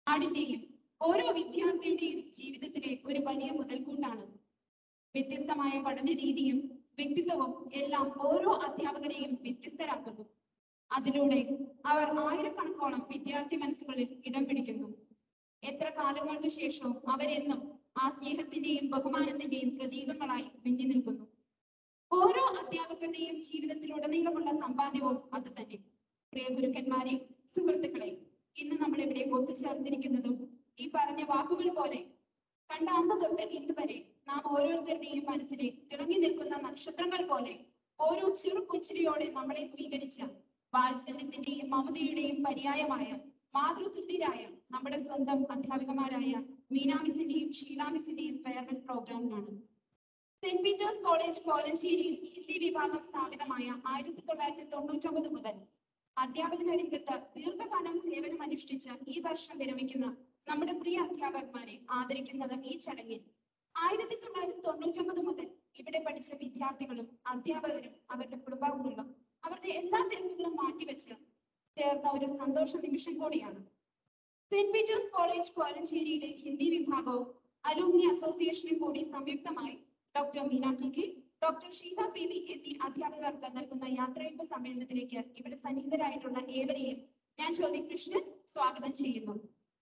നാടിന്റെയും ഓരോ വിദ്യാർത്ഥിയുടെയും ജീവിതത്തിലെ ഒരു വലിയ മുതൽക്കൂട്ടാണ് വ്യത്യസ്തമായ പഠന രീതിയും വ്യക്തിത്വവും എല്ലാം ഓരോ അധ്യാപകരെയും വ്യത്യസ്തരാക്കുന്നു അതിലൂടെ അവർ ആയിരക്കണക്കോളം വിദ്യാർത്ഥി മനസ്സുകളിൽ ഇടം പിടിക്കുന്നു എത്ര കാലങ്ങൾക്ക് ശേഷവും അവരെന്നും ആ സ്നേഹത്തിന്റെയും ബഹുമാനത്തിന്റെയും പ്രതീകങ്ങളായി മിന്നി നിൽക്കുന്നു ഓരോ അധ്യാപകരുടെയും ജീവിതത്തിലുടനീളമുള്ള സമ്പാദ്യവും അത് തന്നെ പ്രിയ ഗുരുക്കന്മാരെ സുഹൃത്തുക്കളെ ഇന്ന് നമ്മൾ ഇവിടെ ഒത്തുചേർന്നിരിക്കുന്നതും ഈ പറഞ്ഞ വാക്കുകൾ പോലെ കണ്ട അന്ന് തൊട്ട് ഇന്ന് വരെ നാം ഓരോരുത്തരുടെയും മനസ്സിലെ തിളങ്ങി നിൽക്കുന്ന നക്ഷത്രങ്ങൾ പോലെ ഓരോ ചെറു പുഞ്ചിരിയോടെ നമ്മളെ സ്വീകരിച്ച വാത്സല്യത്തിന്റെയും മമതയുടെയും പര്യായമായ മാതൃതുല്യരായ നമ്മുടെ സ്വന്തം അധ്യാപികമാരായ മീനാമിസിന്റെയും ഷീലാമിസിന്റെയും ഫെയർവെൽ പ്രോഗ്രാമിനാണ് സെന്റ് പീറ്റേഴ്സ് കോളേജ് കോലഞ്ചേരിയിൽ ഹിന്ദി വിഭാഗം സ്ഥാപിതമായ ആയിരത്തി തൊള്ളായിരത്തി തൊണ്ണൂറ്റൊമ്പത് മുതൽ അധ്യാപന രംഗത്ത് ദീർഘകാലം സേവനം അനുഷ്ഠിച്ച ഈ വർഷം വിരമിക്കുന്ന നമ്മുടെ പ്രിയ അധ്യാപകന്മാരെ ആദരിക്കുന്നത് ഈ ചടങ്ങിൽ ആയിരത്തി തൊള്ളായിരത്തി തൊണ്ണൂറ്റൊമ്പത് മുതൽ ഇവിടെ പഠിച്ച വിദ്യാർത്ഥികളും അധ്യാപകരും അവരുടെ കുടുംബാംഗങ്ങളും അവരുടെ എല്ലാ തിരക്കുകളും മാറ്റിവെച്ച് ചേർന്ന ഒരു സന്തോഷ നിമിഷം കൂടിയാണ് സെന്റ് പീറ്റേഴ്സ് കോളേജ് കോലഞ്ചേരിയിലെ ഹിന്ദി വിഭാഗവും അലൂമിനി അസോസിയേഷനും കൂടി സംയുക്തമായി doctor Meena K K doctor Sheela P V എന്നീ അധ്യാപകർക്ക് നൽകുന്ന യാത്രയപ്പ് സമ്മേളനത്തിലേക്ക് ഇവിടെ സന്നിഹിതരായിട്ടുള്ള ഏവരെയും ഞാൻ ജ്യോതികൃഷ്ണൻ സ്വാഗതം ചെയ്യുന്നു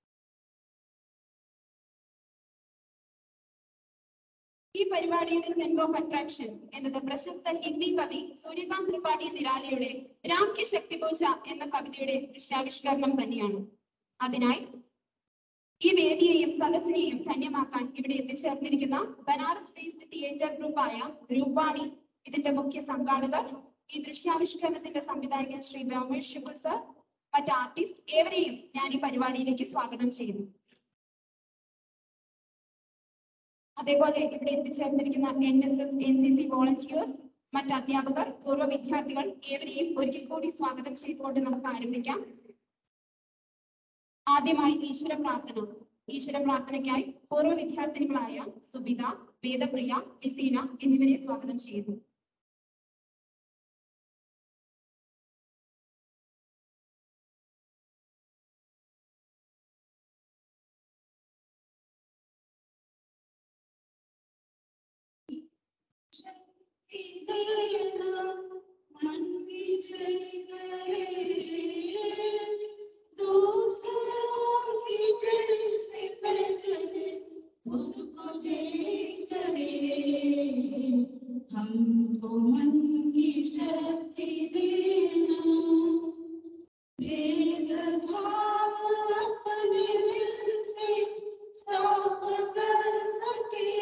ഈ പരിപാടിയുടെ സെന്റർ ഓഫ് അട്രാക്ഷൻ എന്നത് പ്രശസ്ത ഹിന്ദി കവി സൂര്യകാന്ത് ത്രിപാഠി നിരാലയുടെ രാം കി ശക്തി പൂജ എന്ന കവിതയുടെ ദൃശ്യാവിഷ്കരണം തന്നെയാണ് അതിനായി ഈ വേദിയെയും സദസ്സിനെയും ധന്യമാക്കാൻ ഇവിടെ എത്തിച്ചേർന്നിരിക്കുന്ന ബനാറസ് ബേസ്ഡ് തിയേറ്റർ ഗ്രൂപ്പായ രൂപാണി ഇതിന്റെ മുഖ്യ സംഘാടകർ ഈ ദൃശ്യാവിഷ്കരണത്തിന്റെ സംവിധായകൻ ശ്രീ വ്യോമേഷ് ശുക്ൽ സർ മറ്റ് ആർട്ടിസ്റ്റ് ഏവരെയും ഞാൻ ഈ പരിപാടിയിലേക്ക് സ്വാഗതം ചെയ്യുന്നു അതേപോലെ ഇവിടെ എത്തിച്ചേർന്നിരിക്കുന്ന N S S N C C volunteers മറ്റ് അധ്യാപകർ പൂർവ്വ വിദ്യാർത്ഥികൾ ഏവരെയും ഒരിക്കൽ കൂടി സ്വാഗതം ചെയ്തുകൊണ്ട് നമുക്ക് ആരംഭിക്കാം ആദ്യമായി ഈശ്വര പ്രാർത്ഥന ഈശ്വര പ്രാർത്ഥനയ്ക്കായി പൂർവ്വ വിദ്യാർത്ഥിനികളായ സുബിത വേദപ്രിയ വിസീന എന്നിവരെ സ്വാഗതം ചെയ്യുന്നു हमको मन की शक्ति देना भेदभाव अपने दिल से साफ कर सके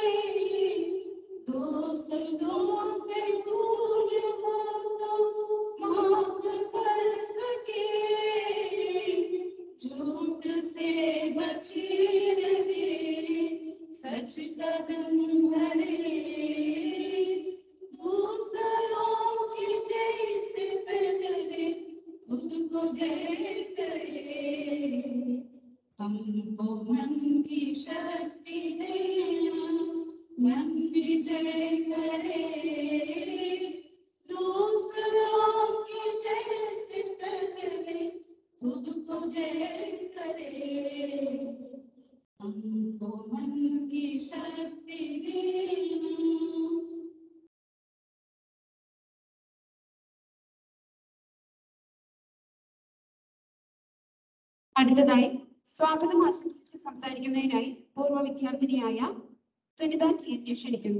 दोस्तों से भूल हो तो माफ कर सके झूठ से बचे रहे सच कदम भरे दूसरों की जैसे पहले खुद को जय करे हमको मन की शक्ति देना मन विजय करे दूसरों की जैसे पहले खुद को जय करे हमको मन की शक्ति देना അടുത്തതായി സ്വാഗതം ആശംസിച്ച് സംസാരിക്കുന്നതിനായി പൂർവ്വ വിദ്യാർത്ഥിനിയായ സുനിത ടി എന്നെ ക്ഷണിക്കുന്നു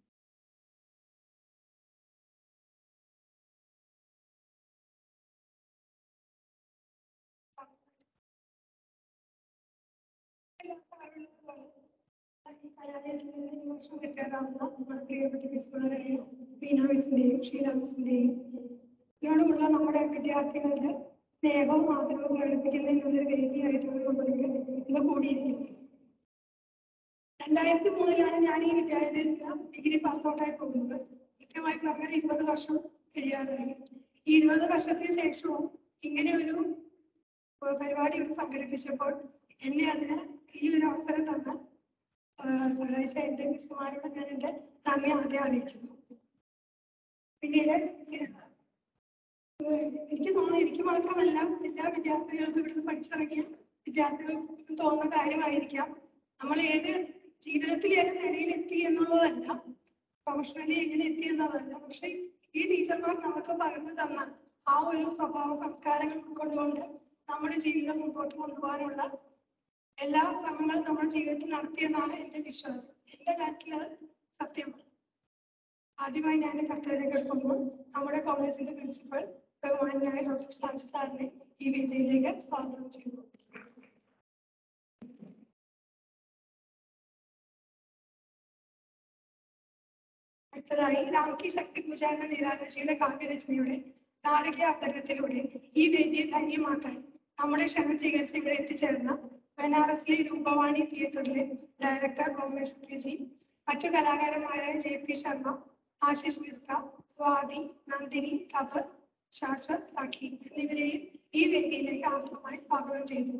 നമ്മുടെ പ്രിയപ്പെട്ട മിസ്സുമാരായ ബീന മിസ്സിന്റെയും ഷീല മിസ്സിന്റെയും ഇതിനോടുമുള്ള നമ്മുടെ വിദ്യാർത്ഥികളുടെ സ്നേഹവും ആദരവും പ്രകടിപ്പിക്കുന്നതിനുള്ളൊരു വേദിയായിട്ടാണ് നമ്മളിവിടെ ഇന്ന് കൂടിയിരിക്കുന്നത് രണ്ടായിരത്തി മൂന്നിലാണ് ഞാൻ ഈ വിദ്യാലയത്തിൽ നിന്ന് ഡിഗ്രി പാസ് ഔട്ടായി പോകുന്നത് കൃത്യമായി പറഞ്ഞാൽ ഇരുപത് വർഷം കഴിയാറായി ഈ ഇരുപത് വർഷത്തിന് ശേഷവും ഇങ്ങനെ ഒരു ഏഹ് പരിപാടി ഇവിടെ സംഘടിപ്പിച്ചപ്പോൾ എന്നെ അതിന് ഈ ഒരു അവസരം തന്ന ഏഹ് സഹായിച്ച എന്റെ മിസ്സുമാരോട് ഞാൻ എന്റെ നന്ദി ആദ്യം അറിയിക്കുന്നു പിന്നീട് ഏഹ് എനിക്ക് തോന്നുന്നു എനിക്ക് മാത്രമല്ല എല്ലാ വിദ്യാർത്ഥികൾക്കും ഇവിടുന്ന് പഠിച്ചിറങ്ങിയ വിദ്യാർത്ഥികൾക്ക് തോന്നുന്ന കാര്യമായിരിക്കാം നമ്മൾ ഏത് ജീവിതത്തിൽ ഏത് നിലയിൽ എത്തി എന്നുള്ളതല്ല പ്രൊഫഷണലി എങ്ങനെ എത്തി എന്നുള്ളതല്ല പക്ഷെ ഈ ടീച്ചർമാർ നമുക്ക് പകർന്നു തന്ന ആ ഒരു സ്വഭാവ സംസ്കാരങ്ങൾ ഉൾക്കൊണ്ടുകൊണ്ട് നമ്മുടെ ജീവിതം മുമ്പോട്ട് കൊണ്ടുപോകാനുള്ള എല്ലാ ശ്രമങ്ങളും നമ്മുടെ ജീവിതത്തിൽ നടത്തിയെന്നാണ് എന്റെ വിശ്വാസം എന്റെ കാര്യത്തിൽ അത് സത്യമാണ് ആദ്യമായി ഞാൻ കർത്തവ്യം എടുക്കുമ്പോൾ നമ്മുടെ കോളേജിന്റെ പ്രിൻസിപ്പൽ ബഹുമാനായ ഡോക്ടർ ഷാജി സാറിനെ ഈ വേദിയിലേക്ക് സ്വാഗതം ചെയ്യുന്നു അടുത്തതായി രാംകി ശക്തി പൂജ എന്ന നിരാലജിയുടെ കാവ്യരചനയുടെ നാടകീയ അവതരണത്തിലൂടെ ഈ വേദിയെ ധന്യമാക്കാൻ നമ്മുടെ ക്ഷണം സ്വീകരിച്ച് ഇവിടെ എത്തിച്ചേർന്ന ബനാറസിലെ രൂപവാണി തിയേറ്ററിലെ ഡയറക്ടർ ഭുവനേശ്വരി ജി മറ്റു കലാകാരന്മാരായ ജെ പി ശർമ്മ ആശിഷ് മിശ്ര സ്വാതി നന്ദിനി തപർ ശാശ്വത് സാഖി എന്നിവരെയും ഈ വേദിയിലേക്ക് ആർദ്രമായി സ്വാഗതം ചെയ്തു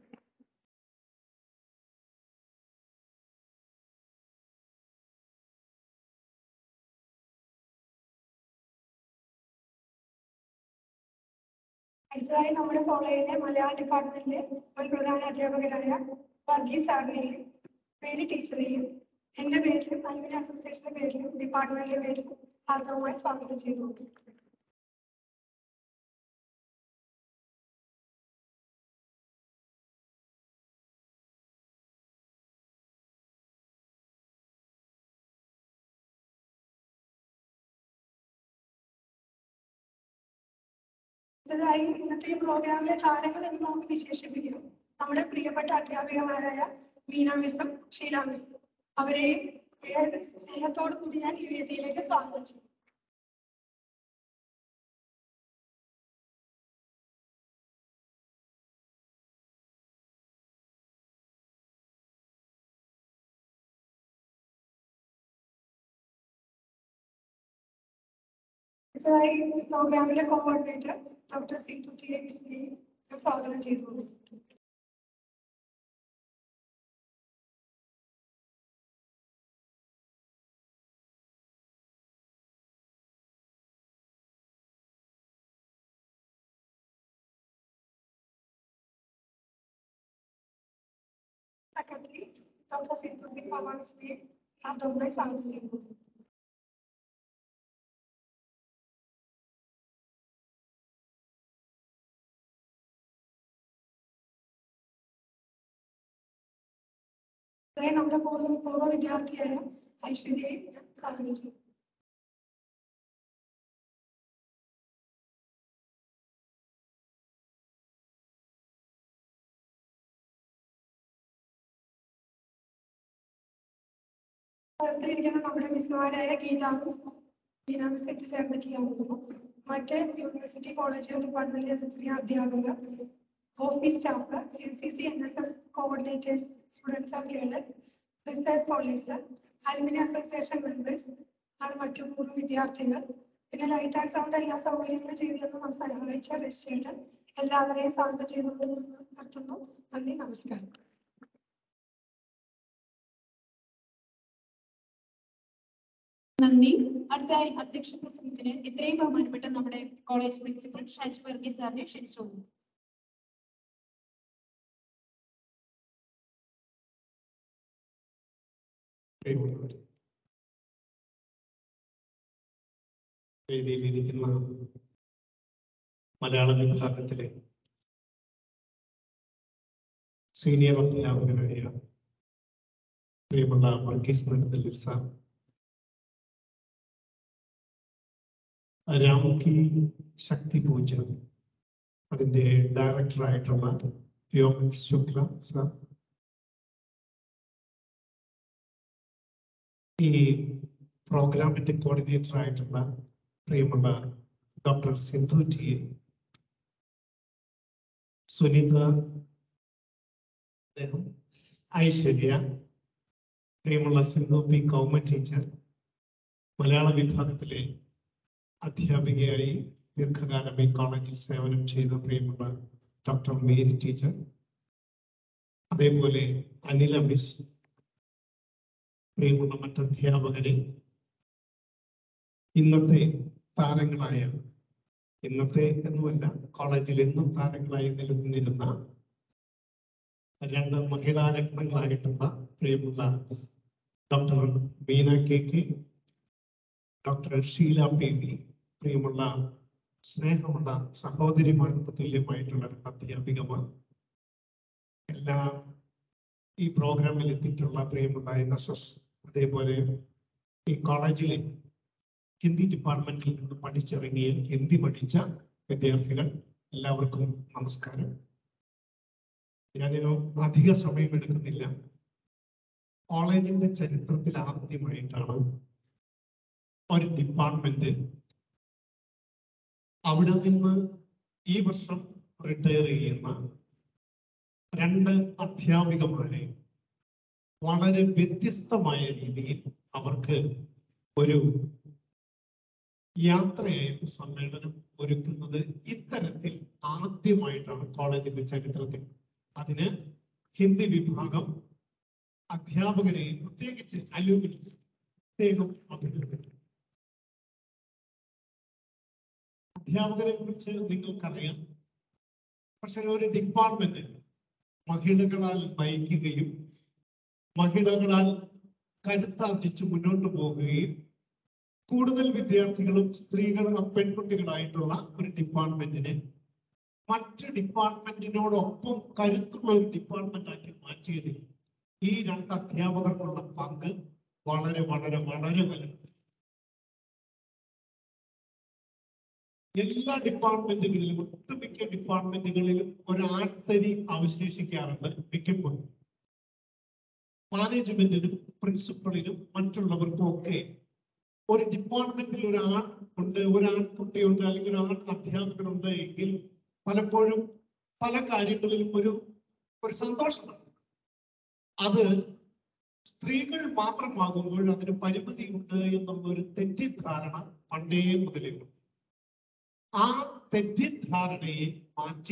അടുത്തതായി നമ്മുടെ കോളേജിലെ മലയാള ഡിപ്പാർട്ട്മെന്റിലെ ഒരു പ്രധാന അധ്യാപകരായ വർഗീസ് സാറിനെയും മേരി ടീച്ചറെയും എന്റെ പേരിലും അൽവിന അസോസിയേഷന്റെ പേരിലും ഡിപ്പാർട്ട്മെന്റിന്റെ പേരിലും ആർദ്രമായി സ്വാഗതം ചെയ്തു അടുത്തതായി ഇന്നത്തെ ഈ പ്രോഗ്രാമിലെ താരങ്ങൾ എന്ന് നമുക്ക് വിശേഷിപ്പിക്കാം നമ്മുടെ പ്രിയപ്പെട്ട അധ്യാപികമാരായ മീന മിസ്സും ഷീല മിസ്സും അവരെയും ഏത് സ്നേഹത്തോടു കൂടി ഞാൻ ഈ വേദിയിലേക്ക് സ്വാഗതം ചെയ്യും അടുത്തതായി ഈ പ്രോഗ്രാമിലെ കോർഡിനേറ്റർ ഡോക്ടർ സിന്ധു ടി എക്സിനെയും ഞാൻ സ്വാഗതം ചെയ്തുകൊള്ളു സെക്രട്ടറി ഡോക്ടർ സിന്ധു പി പവാൻസിനെയും ആദ്യമായി സ്വാഗതം ചെയ്യുന്നു അതായത് നമ്മുടെ പൂർവ്വ പൂർവ്വ വിദ്യാർത്ഥിയായ ഐശ്വര്യയെ ഞാൻ സ്വാഗതം ചെയ്തു ഇരിക്കുന്ന നമ്മുടെ മിസ്സുമാരായ ഗീത മിസ് ഗീത മിസ് എത്തിച്ചേർന്നിട്ടുണ്ടായിരുന്നു മറ്റ് യൂണിവേഴ്സിറ്റി കോളേജ് ഡിപ്പാർട്ട്മെന്റിൽ എത്തിയ അധ്യാപകർ office staff N C C N S S coordinators students and girl research college alumni association members ആണ് മറ്റു പൂർവ്വ വിദ്യാർത്ഥികൾ പിന്നെ ലൈറ്റ് ആൻഡ് സൗണ്ട് എല്ലാ സൗകര്യങ്ങളും ചെയ്തു തന്ന നമ്മൾ സഹായിച്ച രജിസ്ട്രേഷൻ എല്ലാവരെയും സ്വാഗതം ചെയ്തുകൊണ്ട് നിന്ന് നിർത്തുന്നു നന്ദി നമസ്കാരം നന്ദി അടുത്തായി അധ്യക്ഷ പ്രസംഗത്തിന് ഇത്രയും ബഹുമാനപ്പെട്ട നമ്മുടെ കോളേജ് പ്രിൻസിപ്പൽ ഷാജി വർഗീസ് സാറിനെ ക്ഷണിച്ചോളൂ പ്രിയമുള്ളവർ വേദിയിലിരിക്കുന്ന മലയാള വിഭാഗത്തിലെ സീനിയർ അധ്യാപകനായ പ്രിയമുള്ള വർഗീസ് നെടുങ്കല്ലൂർ സാർ രാമുഖി ശക്തി പൂജ അതിന്റെ ഡയറക്ടറായിട്ടുള്ള വ്യോം ശുക്ല സാർ ഈ പ്രോഗ്രാമിന്റെ കോർഡിനേറ്റർ ആയിട്ടുള്ള പ്രിയമുള്ള ഡോക്ടർ സിന്ധു ടി സുനിത അദ്ദേഹം ഐശ്വര്യ പ്രിയമുള്ള സിന്ധു പി കൗമ ടീച്ചർ മലയാള വിഭാഗത്തിലെ അധ്യാപികയായി ദീർഘകാലം ഈ കോളേജിൽ സേവനം ചെയ്ത പ്രിയമുള്ള ഡോക്ടർ മേരി ടീച്ചർ അതേപോലെ അനില മിസ് പ്രിയമുള്ള മറ്റ് അധ്യാപകരെ ഇന്നത്തെ താരങ്ങളായ ഇന്നത്തെ എന്നുമല്ല കോളേജിൽ എന്നും താരങ്ങളായി നിലനിന്നിരുന്ന രണ്ട് മഹിളാ രത്നങ്ങളായിട്ടുള്ള പ്രിയമുള്ള doctor Beena K K doctor Sheela P V പ്രിയമുള്ള സ്നേഹമുള്ള സഹോദരിമാർക്ക് തുല്യമായിട്ടുള്ള അധ്യാപികമാർ എല്ലാ ഈ പ്രോഗ്രാമിൽ എത്തിയിട്ടുള്ള പ്രിയമുള്ള എൻ എസ് എസ് അതേപോലെ ഈ കോളേജിലെ ഹിന്ദി ഡിപ്പാർട്ട്മെന്റിൽ നിന്ന് പഠിച്ചിറങ്ങിയ ഹിന്ദി പഠിച്ച വിദ്യാർത്ഥികൾ എല്ലാവർക്കും നമസ്കാരം ഞാനിനോ അധിക സമയം എടുക്കുന്നില്ല കോളേജിന്റെ ചരിത്രത്തിൽ ആദ്യമായിട്ടാണ് ഒരു ഡിപ്പാർട്ട്മെന്റ് അവിടെ നിന്ന് ഈ വർഷം റിട്ടയർ ചെയ്യുന്ന രണ്ട് അധ്യാപികമാരെ വളരെ വ്യത്യസ്തമായ രീതിയിൽ അവർക്ക് ഒരു യാത്രയായ സമ്മേളനം ഒരുക്കുന്നത് ഇത്തരത്തിൽ ആദ്യമായിട്ടാണ് കോളേജിന്റെ ചരിത്രത്തിൽ അതിന് ഹിന്ദി വിഭാഗം അധ്യാപകരെ പ്രത്യേകിച്ച് അലൂമിനി പ്രത്യേകം അഭിനന്ദിക്കുന്നു അധ്യാപകരെ കുറിച്ച് നിങ്ങൾക്കറിയാം പക്ഷെ ഒരു ഡിപ്പാർട്ട്മെന്റ് മഹിളകളാൽ നയിക്കുകയും മഹിളകളാൽ കരുത്താർജിച്ച് മുന്നോട്ട് പോകുകയും കൂടുതൽ വിദ്യാർത്ഥികളും സ്ത്രീകളും പെൺകുട്ടികളായിട്ടുള്ള ഒരു ഡിപ്പാർട്ട്മെന്റിനെ മറ്റ് ഡിപ്പാർട്ട്മെന്റിനോടൊപ്പം കരുത്തുള്ള ഒരു ഡിപ്പാർട്ട്മെന്റ് ആക്കി മാറ്റിയതിൽ ഈ രണ്ട് അധ്യാപകർക്കുള്ള പങ്ക് വളരെ വളരെ വളരെ വലുത് എല്ലാ ഡിപ്പാർട്ട്മെന്റുകളിലും ഒട്ടുമിക്ക ഡിപ്പാർട്ട്മെന്റുകളിലും ഒരു ആൺതരി അവശേഷിക്കാറുണ്ട് മിക്കപ്പോഴും മാനേജ്മെന്റിനും പ്രിൻസിപ്പളിനും മറ്റുള്ളവർക്കും ഒക്കെ ഒരു ഡിപ്പാർട്ട്മെന്റിൽ ഒരു ആൺ ഉണ്ട് ഒരു ആൺകുട്ടിയുണ്ട് അല്ലെങ്കിൽ ഒരു ആൺ അധ്യാപകനുണ്ട് എങ്കിൽ പലപ്പോഴും പല കാര്യങ്ങളിലും ഒരു ഒരു സന്തോഷമാണ് അത് സ്ത്രീകൾ മാത്രമാകുമ്പോൾ അതിന് പരിമിതിയുണ്ട് എന്നുള്ള ഒരു തെറ്റിദ്ധാരണ പണ്ടേ മുതലേ ഉണ്ട് ആ തെറ്റിദ്ധാരണയെ മാറ്റി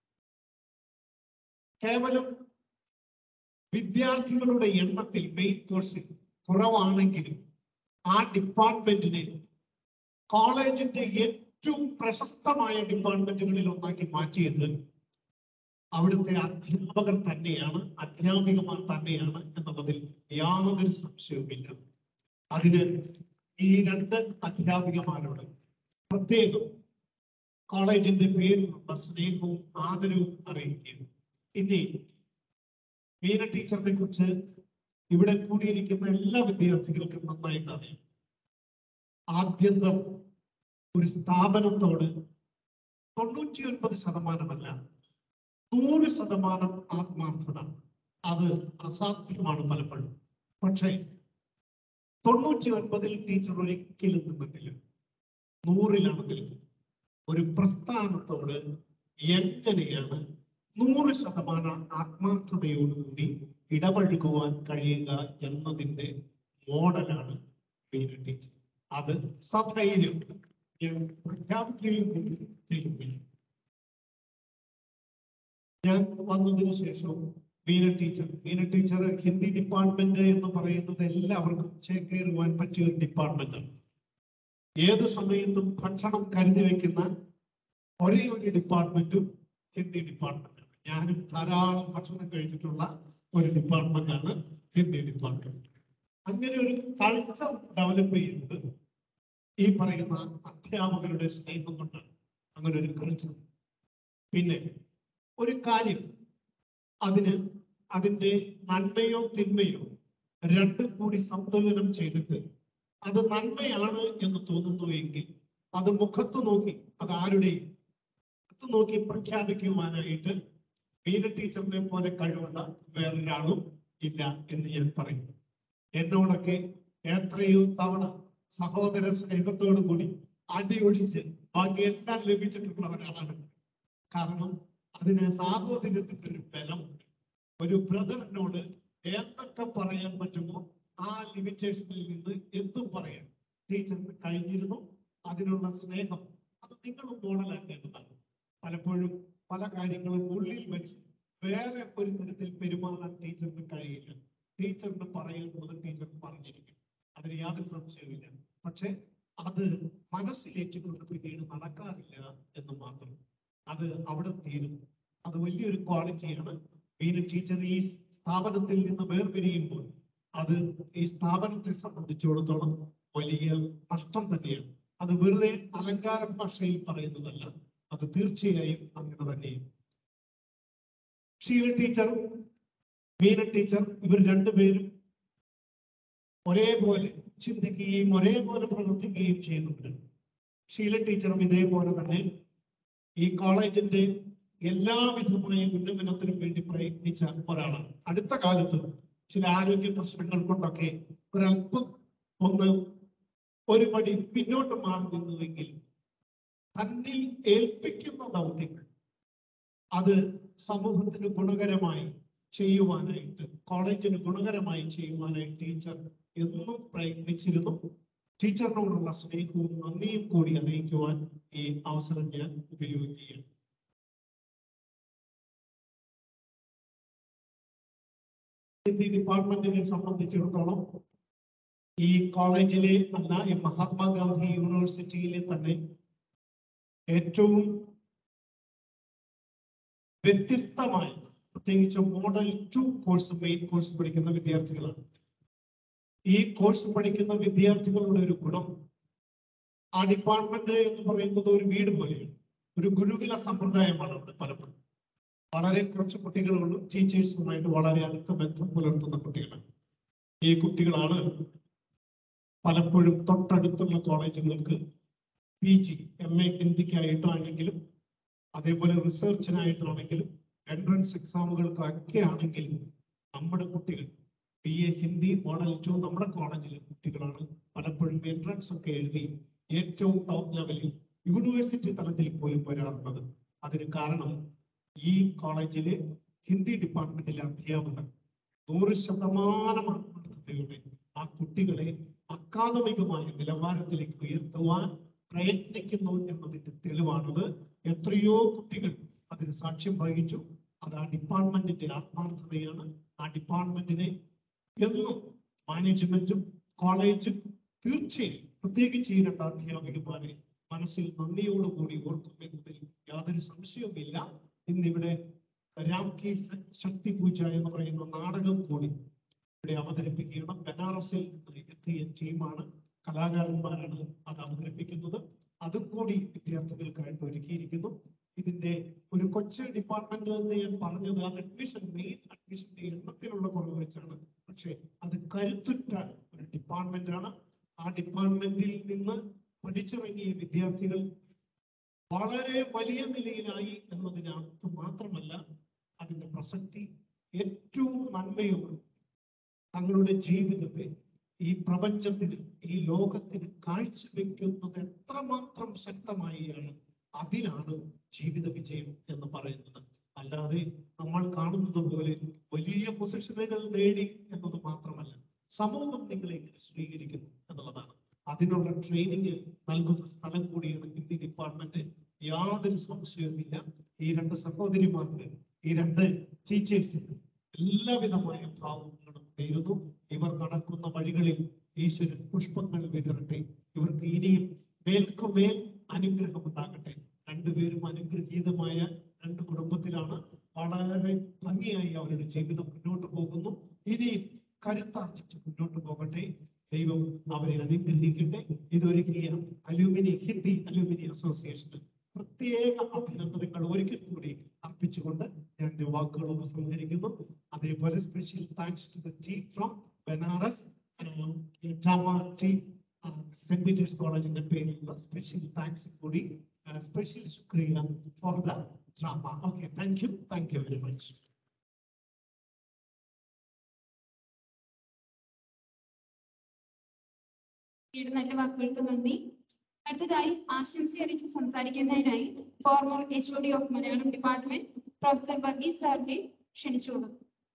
കേവലം വിദ്യാർത്ഥികളുടെ എണ്ണത്തിൽ മെയിൻ കോഴ്സിൽ കുറവാണെങ്കിലും ആ ഡിപ്പാർട്ട്മെന്റിനെ കോളേജിന്റെ ഏറ്റവും പ്രശസ്തമായ ഡിപ്പാർട്ട്മെന്റുകളിൽ ഒന്നാക്കി മാറ്റിയത് അവിടുത്തെ അധ്യാപകർ തന്നെയാണ് അധ്യാപികമാർ തന്നെയാണ് എന്നുള്ളതിൽ യാതൊരു സംശയവുമില്ല അതിന് ഈ രണ്ട് അധ്യാപികമാരോട് പ്രത്യേകം കോളേജിന്റെ പേരിലുള്ള സ്നേഹവും ആദരവും അറിയിക്കുകയും ഇനി മീന ടീച്ചറിനെ കുറിച്ച് ഇവിടെ കൂടിയിരിക്കുന്ന എല്ലാ വിദ്യാർത്ഥികൾക്കും നന്നായിട്ട് അറിയാം ആദ്യന്തം ഒരു സ്ഥാപനത്തോട് തൊണ്ണൂറ്റി ഒൻപത് ശതമാനമല്ല നൂറ് ശതമാനം ആത്മാർത്ഥത അത് അസാധ്യമാണ് പലപ്പോഴും പക്ഷേ തൊണ്ണൂറ്റി ഒൻപതിൽ ടീച്ചർ ഒരിക്കലും നിന്നിട്ടില്ല നൂറിലാണ് നിൽക്കുന്നത് ഒരു പ്രസ്ഥാനത്തോട് എങ്ങനെയാണ് നൂറ് ശതമാനം ആത്മാർത്ഥതയോടുകൂടി ഇടപഴകുവാൻ കഴിയുക എന്നതിന്റെ മോഡലാണ് മീന ടീച്ചർ അത് സധൈര്യം ഞാൻ പ്രഖ്യാപിക്കുകയും ചെയ്യുകയും ഞാൻ വന്നതിന് ശേഷം Meena teacher Meena teacher Hindi department എന്ന് പറയുന്നത് എല്ലാവർക്കും ചേക്കേറുവാൻ പറ്റിയ ഒരു ഡിപ്പാർട്ട്മെന്റാണ് ഏത് സമയത്തും ഭക്ഷണം കരുതി വെക്കുന്ന ഒരേ ഒരു ഡിപ്പാർട്ട്മെന്റും ഹിന്ദി ഡിപ്പാർട്ട്മെന്റ് ഞാനും ധാരാളം ഭക്ഷണം കഴിച്ചിട്ടുള്ള ഒരു ഡിപ്പാർട്ട്മെന്റ് ആണ് ഹിന്ദി ഡിപ്പാർട്ട്മെന്റ് അങ്ങനെ ഒരു കൾച്ചർ ഡെവലപ്പ് ചെയ്യുന്നത് ഈ പറയുന്ന അധ്യാപകരുടെ സ്നേഹം കൊണ്ടാണ് അങ്ങനെ ഒരു കൾച്ചർ പിന്നെ ഒരു കാര്യം അതിന് അതിന്റെ നന്മയോ തിന്മയോ രണ്ടും കൂടി സന്തുലനം ചെയ്തിട്ട് അത് നന്മയാണ് എന്ന് തോന്നുന്നു എങ്കിൽ അത് മുഖത്ത് നോക്കി അത് ആരുടെയും മുഖത്ത് നോക്കി പ്രഖ്യാപിക്കുവാനായിട്ട് മീന ടീച്ചറിനെ പോലെ കഴിവുള്ള വേറൊരാളും ഇല്ല എന്ന് ഞാൻ പറയുന്നു എന്നോടൊക്കെ എത്രയോ തവണ സഹോദര സ്നേഹത്തോടു കൂടി അടിയൊഴിച്ച് ബാക്കി എല്ലാം ലഭിച്ചിട്ടുള്ള ഒരാളാണ് കാരണം അതിന് സാഹോദര്യത്തിന്റെ ഒരു ബലമുണ്ട് ഒരു ബ്രദറിനോട് എന്തൊക്കെ പറയാൻ പറ്റുമോ ആ ലിമിറ്റേഷനിൽ നിന്ന് എന്തും പറയാൻ ടീച്ചറിന് കഴിഞ്ഞിരുന്നു അതിനുള്ള സ്നേഹം അത് നിങ്ങളും മോഡലാക്കേണ്ടതാണ് പലപ്പോഴും പല കാര്യങ്ങളും ഉള്ളിൽ വെച്ച് വേറെ ഒരു തരത്തിൽ പെരുമാറാൻ ടീച്ചറിന് കഴിയില്ല ടീച്ചറിന് പറയുന്നത് ടീച്ചറിന് പറഞ്ഞിരിക്കും അതിന് യാതൊരു സംശയവുമില്ല പക്ഷെ അത് മനസ്സിലേറ്റുകൊണ്ട് പിന്നീട് നടക്കാറില്ല എന്ന് മാത്രം അത് അവിടെ തീരുന്നു അത് വലിയൊരു ക്വാളിറ്റിയാണ് മീന ടീച്ചർ ഈ സ്ഥാപനത്തിൽ നിന്ന് വേർപിരിയുമ്പോൾ അത് ഈ സ്ഥാപനത്തെ സംബന്ധിച്ചിടത്തോളം വലിയ നഷ്ടം തന്നെയാണ് അത് വെറുതെ അലങ്കാര ഭാഷയിൽ പറയുന്നതല്ല അത് തീർച്ചയായും അങ്ങനെ തന്നെയും ഷീല ടീച്ചർ മീന ടീച്ചർ ഇവർ രണ്ടുപേരും ഒരേപോലെ ചിന്തിക്കുകയും ഒരേപോലെ പ്രവർത്തിക്കുകയും ചെയ്യുന്നുണ്ട് ഷീല ടീച്ചറും ഇതേപോലെ തന്നെ ഈ കോളേജിന്റെ എല്ലാവിധമായ ഉന്നമനത്തിനും വേണ്ടി പ്രയത്നിച്ച ഒരാളാണ് അടുത്ത കാലത്ത് ചില ആരോഗ്യ പ്രശ്നങ്ങൾ കൊണ്ടൊക്കെ ഒരല്പം ഒന്ന് ഒരു പടി പിന്നോട്ട് മാറി നിന്നുവെങ്കിൽ തന്നിൽ ഏൽപ്പിക്കുന്ന ദൗത്യങ്ങൾ അത് സമൂഹത്തിന് ഗുണകരമായി ചെയ്യുവാനായിട്ട് കോളേജിന് ഗുണകരമായി ചെയ്യുവാനായി ടീച്ചർ എന്നും പ്രയത്നിച്ചിരുന്നു ടീച്ചറിനോടുള്ള സ്നേഹവും നന്ദിയും കൂടി അറിയിക്കുവാൻ ഈ അവസരം ഞാൻ ഉപയോഗിക്കുകയാണ് ഡിപ്പാർട്ട്മെന്റിനെ സംബന്ധിച്ചിടത്തോളം ഈ കോളേജിലെ അല്ല ഈ മഹാത്മാഗാന്ധി യൂണിവേഴ്സിറ്റിയിലെ തന്നെ ഏറ്റവും വ്യത്യസ്തമായ പ്രത്യേകിച്ച് model two course main course പഠിക്കുന്ന വിദ്യാർത്ഥികളാണ് ഈ കോഴ്സ് പഠിക്കുന്ന വിദ്യാർത്ഥികളുടെ ഒരു ഗുണം ആ ഡിപ്പാർട്ട്മെന്റ് എന്ന് പറയുന്നത് ഒരു വീട് പോലെയാണ് ഒരു ഗുരുകുല സമ്പ്രദായമാണ് അവിടെ പലപ്പോഴും വളരെ കുറച്ച് കുട്ടികളുള്ളൂ ടീച്ചേഴ്സുമായിട്ട് വളരെ അടുത്ത ബന്ധം പുലർത്തുന്ന കുട്ടികളാണ് ഈ കുട്ടികളാണ് പലപ്പോഴും തൊട്ടടുത്തുള്ള കോളേജുകൾക്ക് പി ജി എം എ ഹിന്ദിക്കായിട്ടാണെങ്കിലും അതേപോലെ റിസർച്ചിനായിട്ടാണെങ്കിലും എൻട്രൻസ് എക്സാമുകൾക്കൊക്കെ ആണെങ്കിലും നമ്മുടെ കുട്ടികൾ B A Hindi model two നമ്മുടെ കോളേജിലെ കുട്ടികളാണ് പലപ്പോഴും എൻട്രൻസ് ഒക്കെ എഴുതി ഏറ്റവും ടോപ്പ് ലെവലിൽ യൂണിവേഴ്സിറ്റി തലത്തിൽ പോലും വരാറുള്ളത് അതിന് കാരണം ഈ കോളേജിലെ ഹിന്ദി ഡിപ്പാർട്ട്മെന്റിലെ അധ്യാപകർ നൂറ് ശതമാനം ആത്മാർത്ഥതയോടെ ആ കുട്ടികളെ അക്കാദമികമായ നിലവാരത്തിലേക്ക് ഉയർത്തുവാൻ പ്രയത്നിക്കുന്നു എന്നതിന്റെ തെളിവാണത് എത്രയോ കുട്ടികൾ അതിന് സാക്ഷ്യം വഹിച്ചു അത് ആ ഡിപ്പാർട്ട്മെന്റിന്റെ ആത്മാർത്ഥതയാണ് ആ ഡിപ്പാർട്ട്മെന്റിനെ എന്നും മാനേജ്മെന്റും കോളേജും തീർച്ചയായും പ്രത്യേകിച്ച് ഈ രണ്ട് അധ്യാപികമാരെ മനസ്സിൽ നന്ദിയോടുകൂടി ഓർക്കും എന്നതിൽ യാതൊരു സംശയവുമില്ല ഇന്നിവിടെ രാം കി സ- ശക്തി പൂജ എന്ന് പറയുന്ന നാടകം കൂടി ഇവിടെ അവതരിപ്പിക്കുകയാണ് ബനാറസിൽ നിന്ന് എത്തിയ ടീമാണ് കലാകാരന്മാരാണ് അത് അവതരിപ്പിക്കുന്നത് അതും കൂടി വിദ്യാർത്ഥികൾക്കായിട്ട് ഒരുക്കിയിരിക്കുന്നു ഇതിന്റെ ഒരു കൊച്ചു ഡിപ്പാർട്ട്മെന്റ് എന്ന് ഞാൻ പറഞ്ഞത് ആ അഡ്മിഷൻ മെയിൻ അഡ്മിഷന്റെ എണ്ണത്തിലുള്ള കുറവ് വെച്ചാണ് പക്ഷെ അത് കരുത്തുറ്റ ഒരു ഡിപ്പാർട്ട്മെന്റ് ആണ് ആ ഡിപ്പാർട്ട്മെന്റിൽ നിന്ന് പഠിച്ചിറങ്ങിയ വിദ്യാർത്ഥികൾ വളരെ വലിയ നിലയിലായി എന്നതിനർത്ഥം മാത്രമല്ല അതിന്റെ പ്രസക്തി ഏറ്റവും നന്മയോടെ തങ്ങളുടെ ജീവിതത്തെ ഈ പ്രപഞ്ചത്തിന് ഈ ലോകത്തിന് കാഴ്ചവെക്കുന്നത് എത്രമാത്രം ശക്തമായാണ് അതിനാണ് ജീവിത വിജയം എന്ന് പറയുന്നത് അല്ലാതെ നമ്മൾ കാണുന്നത് പോലെ വലിയ പൊസിഷനുകൾ നേടി എന്നത് മാത്രമല്ല സമൂഹം നിങ്ങളെ ഇങ്ങനെ സ്വീകരിക്കുന്നു എന്നുള്ളതാണ് അതിനുള്ള ട്രെയിനിങ് നൽകുന്ന സ്ഥലം കൂടിയാണ് ഹിന്ദി ഡിപ്പാർട്ട്മെന്റ് യാതൊരു സംശയവുമില്ല ഈ രണ്ട് സഹോദരിമാർക്ക് ഈ രണ്ട് ടീച്ചേഴ്സിന് എല്ലാവിധമായ ഭാവങ്ങളും നേരുന്നു ഇവർ നടക്കുന്ന വഴികളിൽ ഈശ്വരൻ പുഷ്പങ്ങൾ വിതരട്ടെ ഇവർക്ക് ഇനിയും മേൽക്കുമേൽ അനുഗ്രഹം ഉണ്ടാകട്ടെ രണ്ടുപേരും അനുഗ്രഹീതമായ രണ്ട് കുടുംബത്തിലാണ് വളരെ ഭംഗിയായി അവരുടെ ജീവിതം മുന്നോട്ട് പോകുന്നു ഇനിയും കരുത്താർജിച്ച് മുന്നോട്ട് പോകട്ടെ ദൈവം അവരെ അനുഗ്രഹിക്കട്ടെ ഇതൊരുക്കിയ അലൂമിനി ഹിന്ദി അലൂമിനി അസോസിയേഷന് പ്രത്യേക അഭിനന്ദനങ്ങൾ ഒരിക്കൽ കൂടി അർപ്പിച്ചുകൊണ്ട് ഞാൻ എന്റെ വാക്കുകൾ ഉപസംഹരിക്കുന്നു അതേപോലെ special thanks to the team from Banaras drama team Saint Peter's കോളേജിന്റെ പേരിലുള്ള സ്പെഷ്യൽ താങ്ക്സ് കൂടി സ്പെഷ്യൽ ശുക്രിയ for the drama okay thank you thank you very much പിന്നീട് നല്ല വാക്കുകൾക്ക് നന്ദി അടുത്തതായി ആശംസ അറിയിച്ച് സംസാരിക്കുന്നതിനായി former H O D of Malayalam department professor Varghese സാറിനെ ക്ഷണിച്ചോളൂ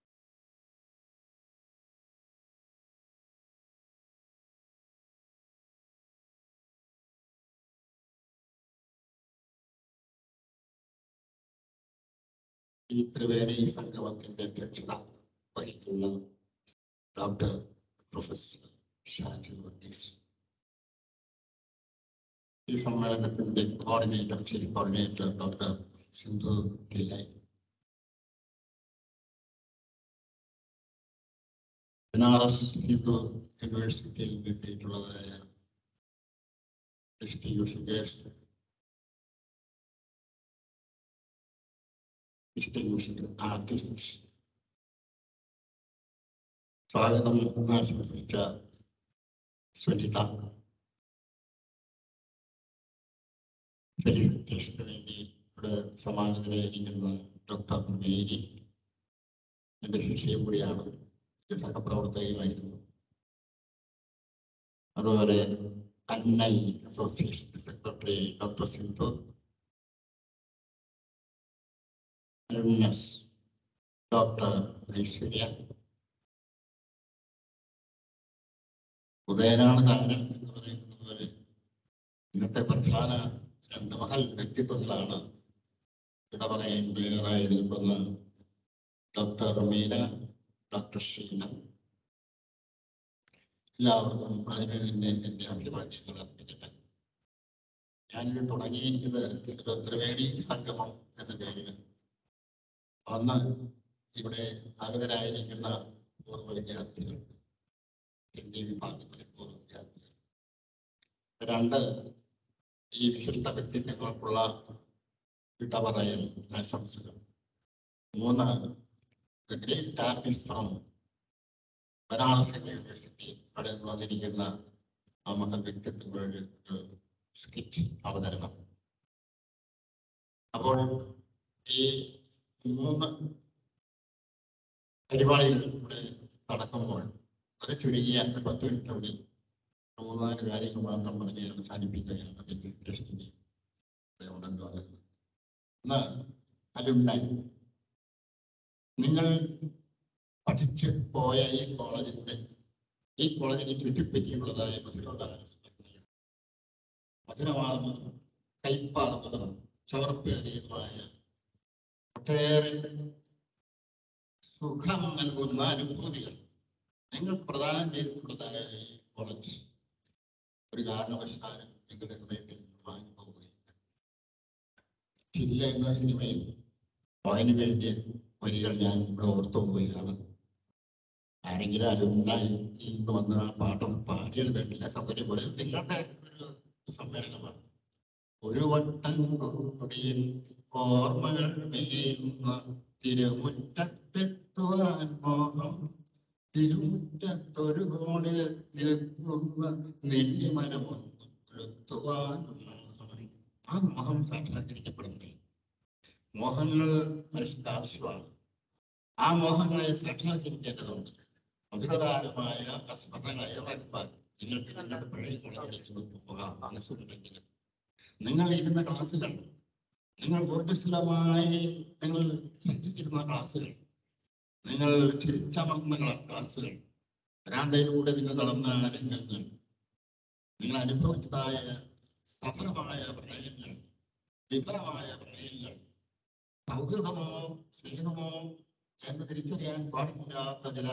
ഈ ത്രിവേണി സംഗമത്തിന്റെ അധ്യക്ഷത വഹിക്കുന്ന ഡോക്ടർ പ്രൊഫസർ ഷാജു വർഗീസ് ഈ സമ്മേളനത്തിന്റെ coordinator chief coordinator doctor Sindhu Pillai Banaras Hindu യൂണിവേഴ്സിറ്റിയിൽ കിട്ടിയിട്ടുള്ളതായ ഡിസ്റ്റിങ്ഷൻ ഗസ്റ്റ് ഡിസ്റ്റിങ്ഷൻ ആർട്ടിസ്റ്റ് സ്വാഗതം ആശംസിച്ച സുനിത ഫെലിസിറ്റേഷന് വേണ്ടി ഇവിടെ സമാഗതരായിരിക്കുന്ന ഡോക്ടർ മേരി എന്റെ ശിഷ്യയും കൂടിയാണ് എന്റെ സഹപ്രവർത്തകയുമായിരുന്നു അതുപോലെ അന്നൈ association secretary doctor Sindhu alumnus doctor Aishwarya ഉദയനാണ് താരം എന്ന് പറയുന്നത് പോലെ ഇന്നത്തെ പ്രധാന രണ്ട് മഹൽ വ്യക്തിത്വങ്ങളാണ് ഇടപറയാൻ തയ്യാറായി നിൽക്കുന്ന ഡോക്ടർ മീന ഡോക്ടർ ഷീല എല്ലാവർക്കും അതിന് തന്നെ എൻ്റെ അഭിവാദ്യങ്ങൾ അർപ്പിക്കട്ടെ ഞാനിത് തുടങ്ങിയത് ഒരു ത്രിവേണി സംഗമം എന്ന പേരിൽ ഒന്ന് ഇവിടെ ആഗതരായിരിക്കുന്ന പൂർവ്വ വിദ്യാർത്ഥികൾ ഹിന്ദി വിഭാഗത്തിലെ പൂർവ്വ വിദ്യാർത്ഥികൾ രണ്ട് ഈ വിശിഷ്ട വ്യക്തിത്വങ്ങൾക്കുള്ള വിടപറയൽ ആശംസകൾ മൂന്ന് the great artist from Banaras university അവിടെ നിന്ന് വന്നിരിക്കുന്ന ആ മഹൽ വ്യക്തിത്വങ്ങളുടെ ഒരു സ്കിറ്റ് അവതരണം അപ്പോൾ ഈ മൂന്ന് പരിപാടികൾ ഇവിടെ നടക്കുമ്പോൾ അത് ചുരുങ്ങിയ ഒരു പത്ത് മിനിറ്റിനുള്ളിൽ മൂന്നാല് കാര്യങ്ങൾ മാത്രം പറഞ്ഞ് അവസാനിപ്പിക്കുകയാണ് രജിസ്ട്രേഷൻ്റെ ഉണ്ടല്ലോ അത് ഒന്ന് അലുമിനായി നിങ്ങൾ പഠിച്ച് പോയ ഈ കോളേജിന്റെ ഈ കോളേജിനെ ചുറ്റിപ്പറ്റിയുള്ളതായ മധുരമായ സ്മരണകൾ മധുരമാർന്നതും കൈപ്പാർന്നതും ചവർപ്പേറിയതുമായ ഒട്ടേറെ സുഖം നൽകുന്ന അനുഭൂതികൾ നിങ്ങൾ പ്രദാനം ചെയ്തിട്ടുള്ളതായ ഈ കോളേജ് ഒരു കാരണവശാലും നിങ്ങളുടെ ഹൃദയത്തിൽ നിന്ന് വാങ്ങിപ്പോവുകയില്ല ചില്ല എന്ന സിനിമയിൽ അതിന് വേണ്ടി വരികൾ ഞാൻ ഇവിടെ ഓർത്തു പോവുകയാണ് ആരെങ്കിലും അലുണ്ടായി ഇന്ന് വന്ന് ആ പാട്ടൊന്ന് പാടിയാൽ വേണ്ടില്ല സൗകര്യം പോലെ നിങ്ങളുടെ ഒരു സമ്മേളനമാണ് ഒരു വട്ടം കൂടിയിൽ ഓർമ്മകൾ മേയുന്ന തിരുമുറ്റത്തെത്തുവാൻ മോഹം തിരുമുറ്റത്തൊരു കോണിൽ നിൽക്കുന്ന നെല്ലിമരമൊന്ന് കൊളുത്തുവാൻ മോഹം ആ മോഹം സാക്ഷാത്കരിക്കപ്പെടുന്നേ മോഹങ്ങൾ മനുഷ്യന്റെ ആവശ്യമാണ് ആ മോഹങ്ങളെ സാക്ഷാത്കരിക്കേണ്ടതുണ്ട് മധുരകാരമായ ആ സ്മരണകളെ ഇറക്കുവാൻ നിങ്ങൾക്ക് നിങ്ങളുടെ പഴയ കോളേജിലേക്ക് പോകാം മനസ്സുണ്ടെങ്കിൽ നിങ്ങൾ ഇരുന്ന ക്ലാസ്സുകൾ നിങ്ങൾ ഊർജ്ജസ്വലമായി നിങ്ങൾ ശ്രദ്ധിച്ചിരുന്ന ക്ലാസ്സുകൾ നിങ്ങൾ ചിരിച്ചമർന്ന ക്ലാസ്സുകൾ വരാന്തയിലൂടെ നിങ്ങൾ നടന്ന രംഗങ്ങൾ നിങ്ങൾ അനുഭവിച്ചതായ സഫലമായ പ്രണയങ്ങൾ വിഫലമായ പ്രണയങ്ങൾ സൗഹൃദമോ സ്നേഹമോ എന്ന് തിരിച്ചറിയാൻ പാടില്ലാത്ത ചില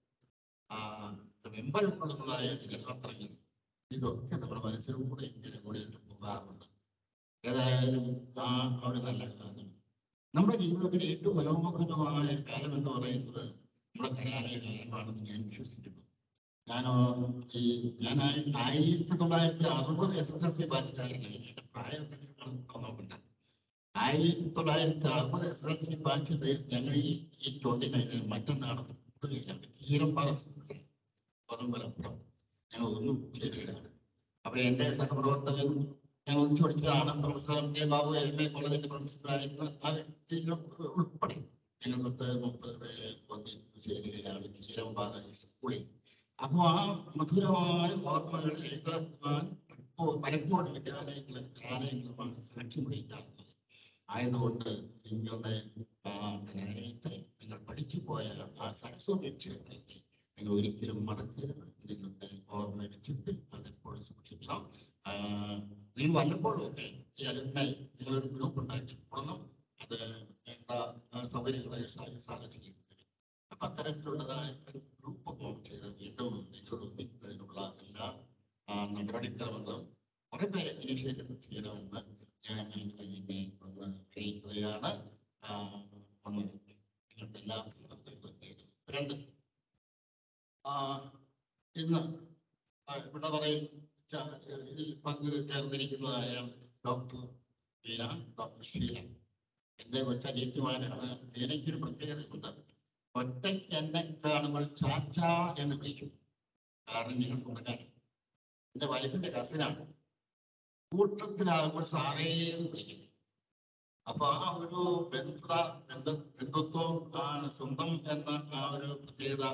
ആ വെമ്പൽ കൊള്ളുന്നതായ ചില പത്രങ്ങൾ ഇതൊക്കെ നമ്മുടെ മനസ്സിലൂടെ ഇങ്ങനെ കൂടിയിട്ട് പോകാറുണ്ട് ഏതായാലും ആ ഒരു നല്ല കാലം നമ്മുടെ ജീവിതത്തിലെ ഏറ്റവും മനോഹരമായ ഒരു കാലം എന്ന് പറയുന്നത് നമ്മുടെ കലാലയ കാലമാണെന്ന് ഞാൻ വിശ്വസിക്കുന്നു ഞാനോ ഈ ഞാൻ ആയി- ആയിരത്തി തൊള്ളായിരത്തി അറുപത് എസ് എസ് എൽ സി ബാച്ചുകാരനായി എന്റെ പ്രായമൊക്കെ നിങ്ങൾ നോക്കണ്ട ആയിരത്തി തൊള്ളായിരത്തി അറുപത് എസ് എൽ സി ബാച്ചിൽ ഞങ്ങൾ ഈ ഈ ട്വന്റി നയനിൽ മറ്റന്നാണ് കീരമ്പാറ സ്കൂളിൽ പദമ്പലപ്പുറം ഞങ്ങൾ ഒന്നും ചെയ്തില്ലാണ് അപ്പൊ എന്റെ സഹപ്രവർത്തകൻ ഞങ്ങൾ ഒന്നിച്ചു പഠിച്ചതാണ് professor M K Babu M A കോളേജിന്റെ പ്രിൻസിപ്പലായിരുന്ന ആ വ്യക്തികൾ ഉൾപ്പെടെ ഞങ്ങൾ പത്ത് മുപ്പത് പേരെ വന്ന് ചേരുകയാണ് കീരമ്പാറ സ്കൂളിൽ അപ്പൊ ആ മധുരമായ ഓർമ്മകൾ ഏകലാക്കാൻ ഇപ്പോൾ പലപ്പോഴും വിദ്യാലയങ്ങളും കലാലയങ്ങളുമാണ് സാക്ഷ്യം വഹിക്കാറുള്ളത് ആയതുകൊണ്ട് നിങ്ങളുടെ ആ കലാലയത്തെ നിങ്ങൾ പഠിച്ചു പോയ ആ സരസ്വതി ക്ഷേത്രത്തെ നിങ്ങൾ ഒരിക്കലും മറക്കരുത് നിങ്ങളുടെ ഓർമ്മയുടെ ചിപ്പിൽ അതെപ്പോഴും സൂക്ഷിക്കണം ആ, നിങ്ങൾ വല്ലപ്പോഴും ഒക്കെ ഈ അലുമിനായി നിങ്ങളൊരു ഗ്രൂപ്പ് ഉണ്ടാക്കി തുടർന്നും അത് വേണ്ട ആ, സൗകര്യങ്ങളെ സാധിച്ചു ചെയ്തു തരും അപ്പൊ അത്തരത്തിലുള്ളതായ ഒരു ഗ്രൂപ്പ് ഫോം ചെയ്ത് വീണ്ടും നിങ്ങൾ ഒന്നിക്കുന്നതിനുള്ള എല്ലാ ആ, നടപടിക്രമങ്ങളും കുറെ പേരെ ഇനിഷ്യേറ്റീവ് ചെയ്യണമെന്ന് ഞാൻ ഇതിനെ ഒന്ന് അറിയിക്കുകയാണ് ആ, ഒന്ന് നിങ്ങൾക്ക് എല്ലാ രണ്ട് ആ, ഇന്ന് ആ, ഇവിടെ പറയും ച- ഇതിൽ പങ്കു ചേർന്നിരിക്കുന്നതായ ഡോക്ടർ ബീന ഡോക്ടർ ഷീല എന്റെ കൊച്ചനിയത്തിമാരാണ് എനിക്കൊരു പ്രത്യേകതയുണ്ട് ഒറ്റയ്ക്ക് എന്നെ കാണുമ്പോൾ ചാച്ച എന്ന് വിളിക്കും കാരണം ഞങ്ങൾ സ്വന്തക്കാരൻ എന്റെ വൈഫിന്റെ കസിനാണ് കൂട്ടത്തിലാകുമ്പോൾ സാറേ എന്ന് വിളിക്കും അപ്പൊ ആ ഒരു ബന്ധ ബന്ധ ബന്ധുത്വം ആ സ്വന്തം എന്ന ആ ഒരു പ്രത്യേകത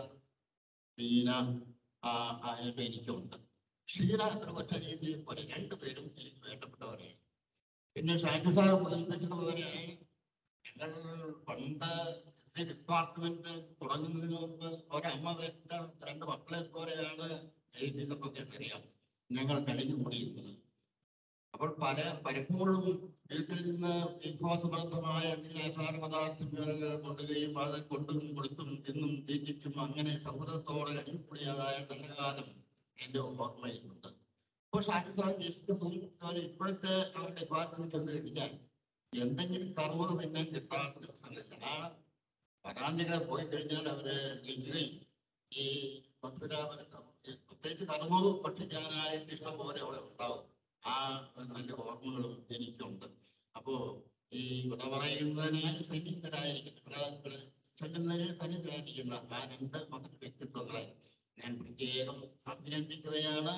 ബീന ആ ആയിട്ട് എനിക്കുണ്ട് ഷീല ഒരു കൊച്ച രീതിയെ പോലെ രണ്ടുപേരും എനിക്ക് വേണ്ടപ്പെട്ടവരെ പിന്നെ ഷാജി സാർ സൂചിപ്പിച്ചതുപോലെ ഞങ്ങൾ പണ്ട് എന്റെ ഡിപ്പാർട്ട്മെന്റ് തുടങ്ങുന്നതിന് മുമ്പ് ഒരമ്മ വെച്ച രണ്ട് മക്കളെ പോലെയാണ് ടീച്ചർക്കൊക്കെ അറിയാം ഞങ്ങൾ കഴിഞ്ഞു കൂടിയിരുന്നത് അപ്പോൾ പല പലപ്പോഴും വീട്ടിൽ നിന്ന് വിഭവസമൃദ്ധമായ എന്തെങ്കിലും ആഹാര പദാർത്ഥങ്ങൾ കൊണ്ടുകയും അത് കൊണ്ടും കൊടുത്തും തിന്നും തീറ്റിച്ചും അങ്ങനെ സൗഹൃദത്തോടെ കഴിയപ്പെടുകയായ നല്ല കാലം എന്റെ ഓർമ്മയിലുണ്ട് അപ്പോൾ ഷാജി സാർ ജസ്റ്റ് സൂചിപ്പിച്ചതുപോലെ ഇപ്പോഴത്തെ അവരുടെ ഡിപ്പാർട്ട്മെന്റ് ചെന്ന് കഴിഞ്ഞാൽ എന്തെങ്കിലും കർമ്മത തിന്നാൻ കിട്ടാത്ത ദിവസങ്ങളില്ല ആ വരാന്തികളെ പോയി കഴിഞ്ഞാൽ അവര് വിളിക്കുകയും ഈ മധുരാപരക്കം പ്രത്യേകിച്ച് കർമ്മവും ഭക്ഷിക്കാനായിട്ട് ഇഷ്ടം പോലെ അവിടെ ഉണ്ടാവും ആ ഒരു നല്ല ഓർമ്മകളും എനിക്കുണ്ട് അപ്പോ ഈ ഇവിടെ പറയുന്നതിനായി സൈനികരായിരിക്കുന്ന ഇവിടെ ഇവിടെ ചെല്ലുന്നതിന് സന്നിധാനിക്കുന്ന ആ രണ്ട് മക്കൾ വ്യക്തിത്വങ്ങളെ ഞാൻ പ്രത്യേകം അഭിനന്ദിക്കുകയാണ്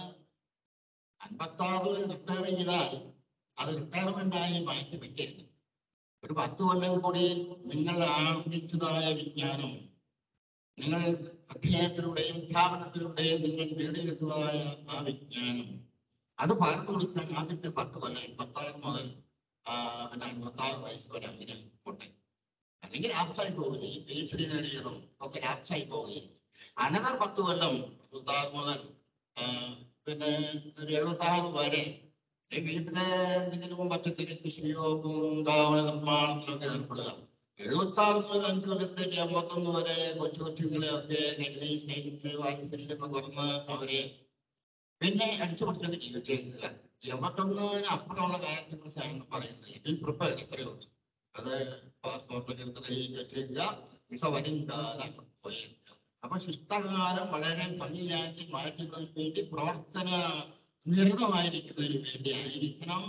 അൻപത്തി ആറിൽ റിട്ടയർ ചെയ്താൽ അത് റിട്ടയർമെന്റ് ആയി മാറ്റി വെക്കരുത് ഒരു പത്ത് കൊല്ലം കൂടി നിങ്ങൾ ആർജിച്ചതായ വിജ്ഞാനം നിങ്ങൾ അധ്യയനത്തിലൂടെയും സ്ഥാപനത്തിലൂടെയും നിങ്ങൾ നേടിയെടുത്തതായ ആ വിജ്ഞാനം അത് പകർന്നു കൊടുക്കാൻ ആദ്യത്തെ പത്ത് കൊല്ലം എൺപത്തി ആറ് മുതൽ ആ, പിന്നെ അൻപത്തി ആറ് വയസ്സ് വരെ അങ്ങനെ പോട്ടെ അല്ലെങ്കിൽ ലാപ്സായി പോകില്ല ഈ പി എച്ച് ഡി നേടിയതും ഒക്കെ ലാപ്സായി പോവുകയും അനന്തർ പത്ത് കൊല്ലം എൺപത്തി ആറ് മുതൽ ആ, പിന്നെ ഒരു എഴുപത്തി ആറ് വരെ ഈ വീട്ടിലെ എന്തെങ്കിലും പച്ചക്കറി കൃഷിയോ പൂങ്കാവന നിർമ്മാണത്തിലൊക്കെ ഏർപ്പെടുക എഴുപത്തി ആറ് മുതൽ അഞ്ച് കൊല്ലത്തേക്ക് അമ്പത്തൊന്ന് വരെ കൊച്ചു കൊച്ചുങ്ങളെ ഒക്കെ കരുതി സ്നേഹിച്ച് വാത്സല്യം കുറന്ന് അവരെ പിന്നെ അടിച്ചു പൊട്ടിച്ചൊക്കെ ജീവിച്ചേക്കുക എൺപത്തൊന്നിന് അപ്പുറമുള്ള കാര്യത്തെ കുറിച്ചാണ് പറയുന്നത് ഇതിൽ പ്രിപ്പയർ എത്രയേ ഉള്ളൂ അത് പാസ്പോർട്ട് എടുത്ത് റെഡി വെച്ചേക്കുക വിസ വരും കാലം പോയേക്കുക അപ്പൊ ശിഷ്ടകാലം വളരെ ഭംഗിയാക്കി മാറ്റുന്നതിന് വേണ്ടി പ്രവർത്തന നിരതമായിരിക്കുന്നതിന് വേണ്ടി ആയിരിക്കണം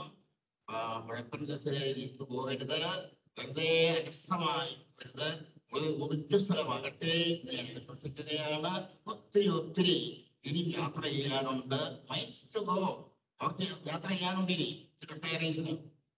ഉഴപ്പൻ കസേരയിട്ട് പോകരുത് വെറുതെ അലസമായി വരുത് ഒരു ഊർജ്ജസ്വലമാകട്ടെ എന്ന് ഞാൻ വിശ്വസിക്കുകയാണ് ഒത്തിരി ഒത്തിരി ഇനി യാത്ര ചെയ്യാനുണ്ട് മൈൽസ് ടു ഗോ അവർക്ക് യാത്ര ചെയ്യാനുണ്ട് ഇനി റിട്ടയറീസിന്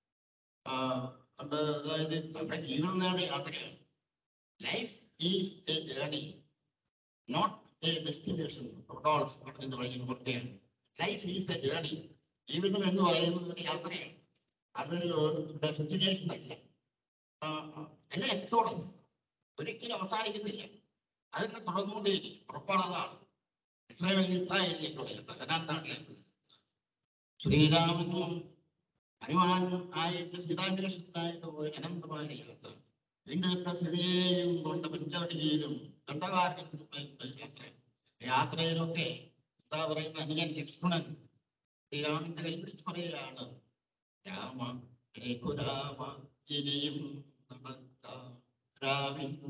അതായത് നമ്മുടെ ജീവിതം നേടിയ യാത്രയാണ് life is a journey not a destination ഡോൾസ് എന്ന് പറയുന്ന പുറത്തെയാണ് ലൈഫ് ഈസ് എ ജേണി ജീവിതം എന്ന് പറയുന്നത് ഒരു യാത്രയാണ് അതൊരു ഡെസ്റ്റിനേഷൻ അല്ല ആ, ആ, അല്ല എക്സോഡൻസ് ഒരിക്കലും അവസാനിക്കുന്നില്ല അതൊക്കെ തുടർന്നുകൊണ്ടേയിരിക്കും പുറപ്പാടതാണ് ഇസ്രായേൽ ഇസ്രായേലിലേക്കുള്ള യാത്ര കനാന്താണ്ടിലേക്ക് ശ്രീരാമനും ഹനുമാനും ആയിട്ട് സീതാന്വേഷണത്തിനായിട്ട് പോയ അനന്തമായ യാത്ര വീണ്ടെടുത്ത സ്ഥിതിയെയും കൊണ്ട് പഞ്ചവടിയിലും ദണ്ഡകാരണത്തിനുമായിട്ടുള്ള യാത്ര യാത്രയിലൊക്കെ എന്താ പറയുന്ന അനുജൻ ലക്ഷ്മണൻ ശ്രീരാമന്റെ കൈ പിടിച്ച് പറയുകയാണ് രാമ രഘുരാമ ഇനിയും നടക്കാം രാവിനും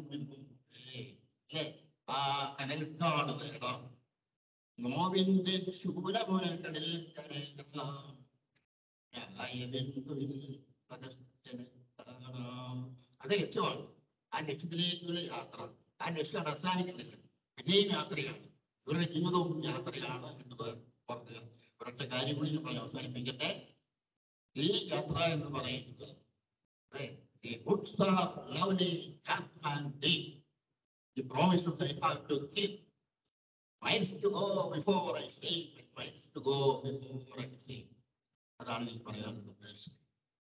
അല്ലേ ആ കനൽക്കാട് നേടാം നോവിന്റെ ശൂലമുനകളിൽ കരയണം ന്യായബിന്ദുവിൽ അഗസ്ത്യനെ കാണാം അത് ലക്ഷ്യമാണ് ആ ലക്ഷ്യത്തിലേക്കുള്ള യാത്ര ആ ലക്ഷ്യം അവിടെ അവസാനിക്കുന്നില്ല പിന്നെയും യാത്രയാണ് ഇവരുടെ ജീവിതവും യാത്രയാണ് എന്നത് ഓർക്കുക ഒരൊറ്റ കാര്യം കൂടി ഞാൻ പറഞ്ഞ് അവസാനിപ്പിക്കട്ടെ ഈ യാത്ര എന്ന് പറയുന്നത് അതെ, the goods are lovely, sharp and deep. The promises I have to keep. Miles to go before I sleep, and miles to go before I sleep. അതാണ് എനിക്ക് പറയാൻ ഉദ്ദേശം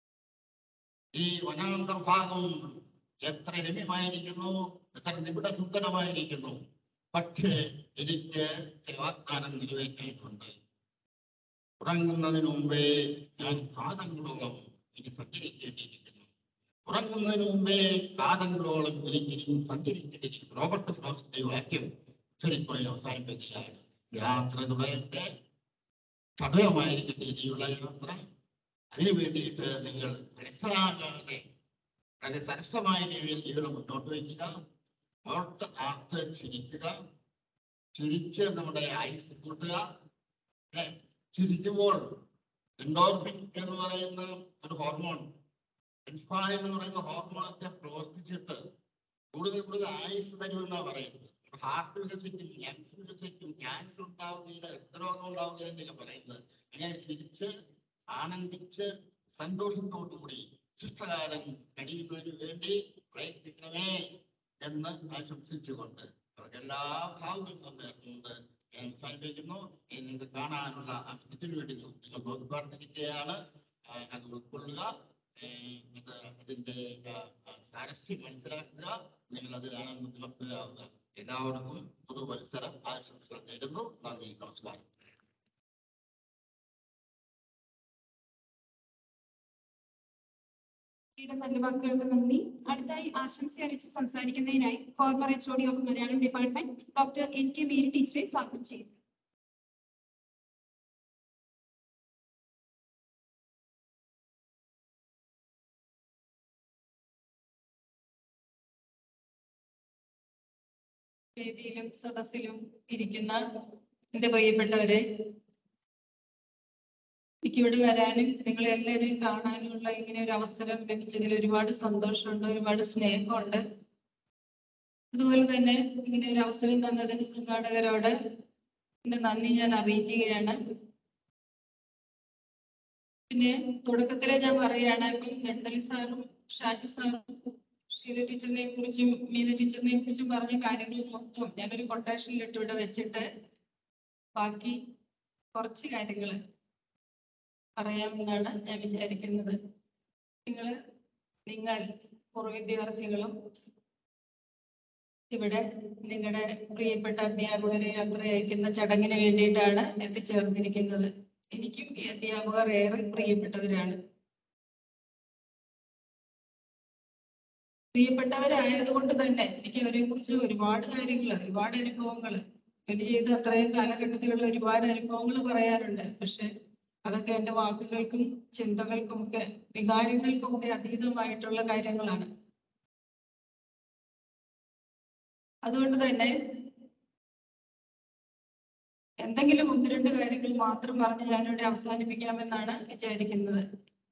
ഈ വനാന്തർഭാഗം എത്ര രമ്യമായിരിക്കുന്നു എത്ര നിബിഡ സുന്ദരമായിരിക്കുന്നു പക്ഷേ എനിക്ക് ചില വാഗ്ദാനം നിറവേറ്റാനുണ്ട് ഉറങ്ങുന്നതിന് മുമ്പേ ഞാൻ കാതങ്ങളോളം ഇനി സഞ്ചരിക്കേണ്ടിയിരിക്കുന്നു ഉറങ്ങുന്നതിന് മുമ്പേ കാതങ്ങളോളം എനിക്ക് സഞ്ചരിക്കേണ്ടിയിരിക്കുന്നു റോബർട്ട് ഫ്രോസ്റ്റിന്റെ വാക്യം ഉച്ചരിപ്പുറയിൽ അവസാനിപ്പിക്കുകയാണ് യാത്ര തുടരട്ടെ സദയമായിരിക്കട്ടെ ഇനിയുള്ള യാത്ര അതിനു വേണ്ടിയിട്ട് നിങ്ങൾ മനസ്സിലാകാതെ വളരെ സരസമായ രീതിയിൽ ജീവിതം മുന്നോട്ട് വയ്ക്കുക ഓർത്ത് ആർത്ത് ചിരിക്കുക ചിരിച്ച് നമ്മുടെ ആയുസ് കൂട്ടുക അല്ലെ ചിരിക്കുമ്പോൾ എൻഡോർഫിൻ എന്ന് പറയുന്ന ഒരു ഹോർമോൺ ഇൻസ്പയർ എന്ന് പറയുന്ന ഹോർമോൺ ഒക്കെ പ്രവർത്തിച്ചിട്ട് കൂടുതൽ കൂടുതൽ ആയുസ് തരുമെന്നാണ് പറയുന്നത് ഹാർട്ട് വികസിക്കും ലങ്സ് വികസിക്കും ക്യാൻസർ ഉണ്ടാവുകയില്ല ഹൃദ്രോഗം ഉണ്ടാവുകയില്ല എന്നൊക്കെ പറയുന്നത് അങ്ങനെ തിരിച്ച് ആനന്ദിച്ച് സന്തോഷത്തോടുകൂടി ശിഷ്ടകാലം കഴിയുന്നതിന് വേണ്ടി പ്രയത്നിക്കണമേ എന്ന് ആശംസിച്ചുകൊണ്ട് അവർക്ക് എല്ലാ ഭാവങ്ങളും നേർന്നുകൊണ്ട് ഞാൻ അവസാനിപ്പിക്കുന്നു ഇനി നിങ്ങൾക്ക് കാണാനുള്ള ആ സ്മിത്തിന് വേണ്ടി നിങ്ങൾ നോക്കി പ്രാർത്ഥിക്കുകയാണ് ആ, അത് ഉൾക്കൊള്ളുക ഏ, അത് അതിന്റെ ആ, ആ, സാരസ്യം മനസ്സിലാക്കുക നിങ്ങൾ അതിൽ ആനന്ദത്തിലാവുക എല്ലാവർക്കും പുതുവത്സര ആശംസകൾ നേരുന്നു നന്ദി നമസ്കാരം കുട്ടിയുടെ നല്ല വാക്കുകൾക്ക് നന്ദി അടുത്തായി ആശംസ അറിയിച്ച് സംസാരിക്കുന്നതിനായി former H O D of Malayalam department doctor N K Mary ടീച്ചറെ സ്വാഗതം ചെയ്യുന്നു വേദിയിലും സദസ്സിലും ഇരിക്കുന്ന എന്റെ പ്രിയപ്പെട്ടവരെ എനിക്ക് ഇവിടെ വരാനും നിങ്ങളെ എല്ലാവരെയും കാണാനുമുള്ള ഇങ്ങനെ ഒരു അവസരം ലഭിച്ചതിൽ ഒരുപാട് സന്തോഷമുണ്ട് ഒരുപാട് സ്നേഹമുണ്ട് അതുപോലെ തന്നെ ഇങ്ങനെ ഒരു അവസരം തന്നതിന് സംഘാടകരോട് എന്റെ നന്ദി ഞാൻ അറിയിക്കുകയാണ് പിന്നെ തുടക്കത്തിലെ ഞാൻ പറയുകയാണ് ഇപ്പം നെടുന്തലി സാറും ഷാജു സാറും ഷീല ടീച്ചറിനെ കുറിച്ചും മീന ടീച്ചറിനെ കുറിച്ചും പറഞ്ഞ കാര്യങ്ങൾ മൊത്തം ഞാനൊരു കൊട്ടേഷനിലിട്ട് ഇവിടെ വെച്ചിട്ട് ബാക്കി കുറച്ച് കാര്യങ്ങൾ പറയാമെന്നാണ് ഞാൻ വിചാരിക്കുന്നത് നിങ്ങൾ നിങ്ങൾ പൂർവ്വ വിദ്യാർത്ഥികളും ഇവിടെ നിങ്ങളുടെ പ്രിയപ്പെട്ട അധ്യാപകരെ യാത്ര അയക്കുന്ന ചടങ്ങിന് വേണ്ടിയിട്ടാണ് എത്തിച്ചേർന്നിരിക്കുന്നത് എനിക്കും ഈ അധ്യാപകർ ഏറെ പ്രിയപ്പെട്ടവരാണ് പ്രിയപ്പെട്ടവരായതുകൊണ്ട് തന്നെ എനിക്ക് അവരെ കുറിച്ച് ഒരുപാട് കാര്യങ്ങൾ ഒരുപാട് അനുഭവങ്ങൾ ജോലി ചെയ്ത അത്രയും കാലഘട്ടത്തിലുള്ള ഒരുപാട് അനുഭവങ്ങൾ പറയാറുണ്ട് പക്ഷെ അതൊക്കെ എൻ്റെ വാക്കുകൾക്കും ചിന്തകൾക്കും ഒക്കെ വികാരങ്ങൾക്കും ഒക്കെ അതീതമായിട്ടുള്ള കാര്യങ്ങളാണ് അതുകൊണ്ട് തന്നെ എന്തെങ്കിലും ഒന്ന് രണ്ട് കാര്യങ്ങൾ മാത്രം പറഞ്ഞ് ഞാനിവിടെ അവസാനിപ്പിക്കാമെന്നാണ് വിചാരിക്കുന്നത്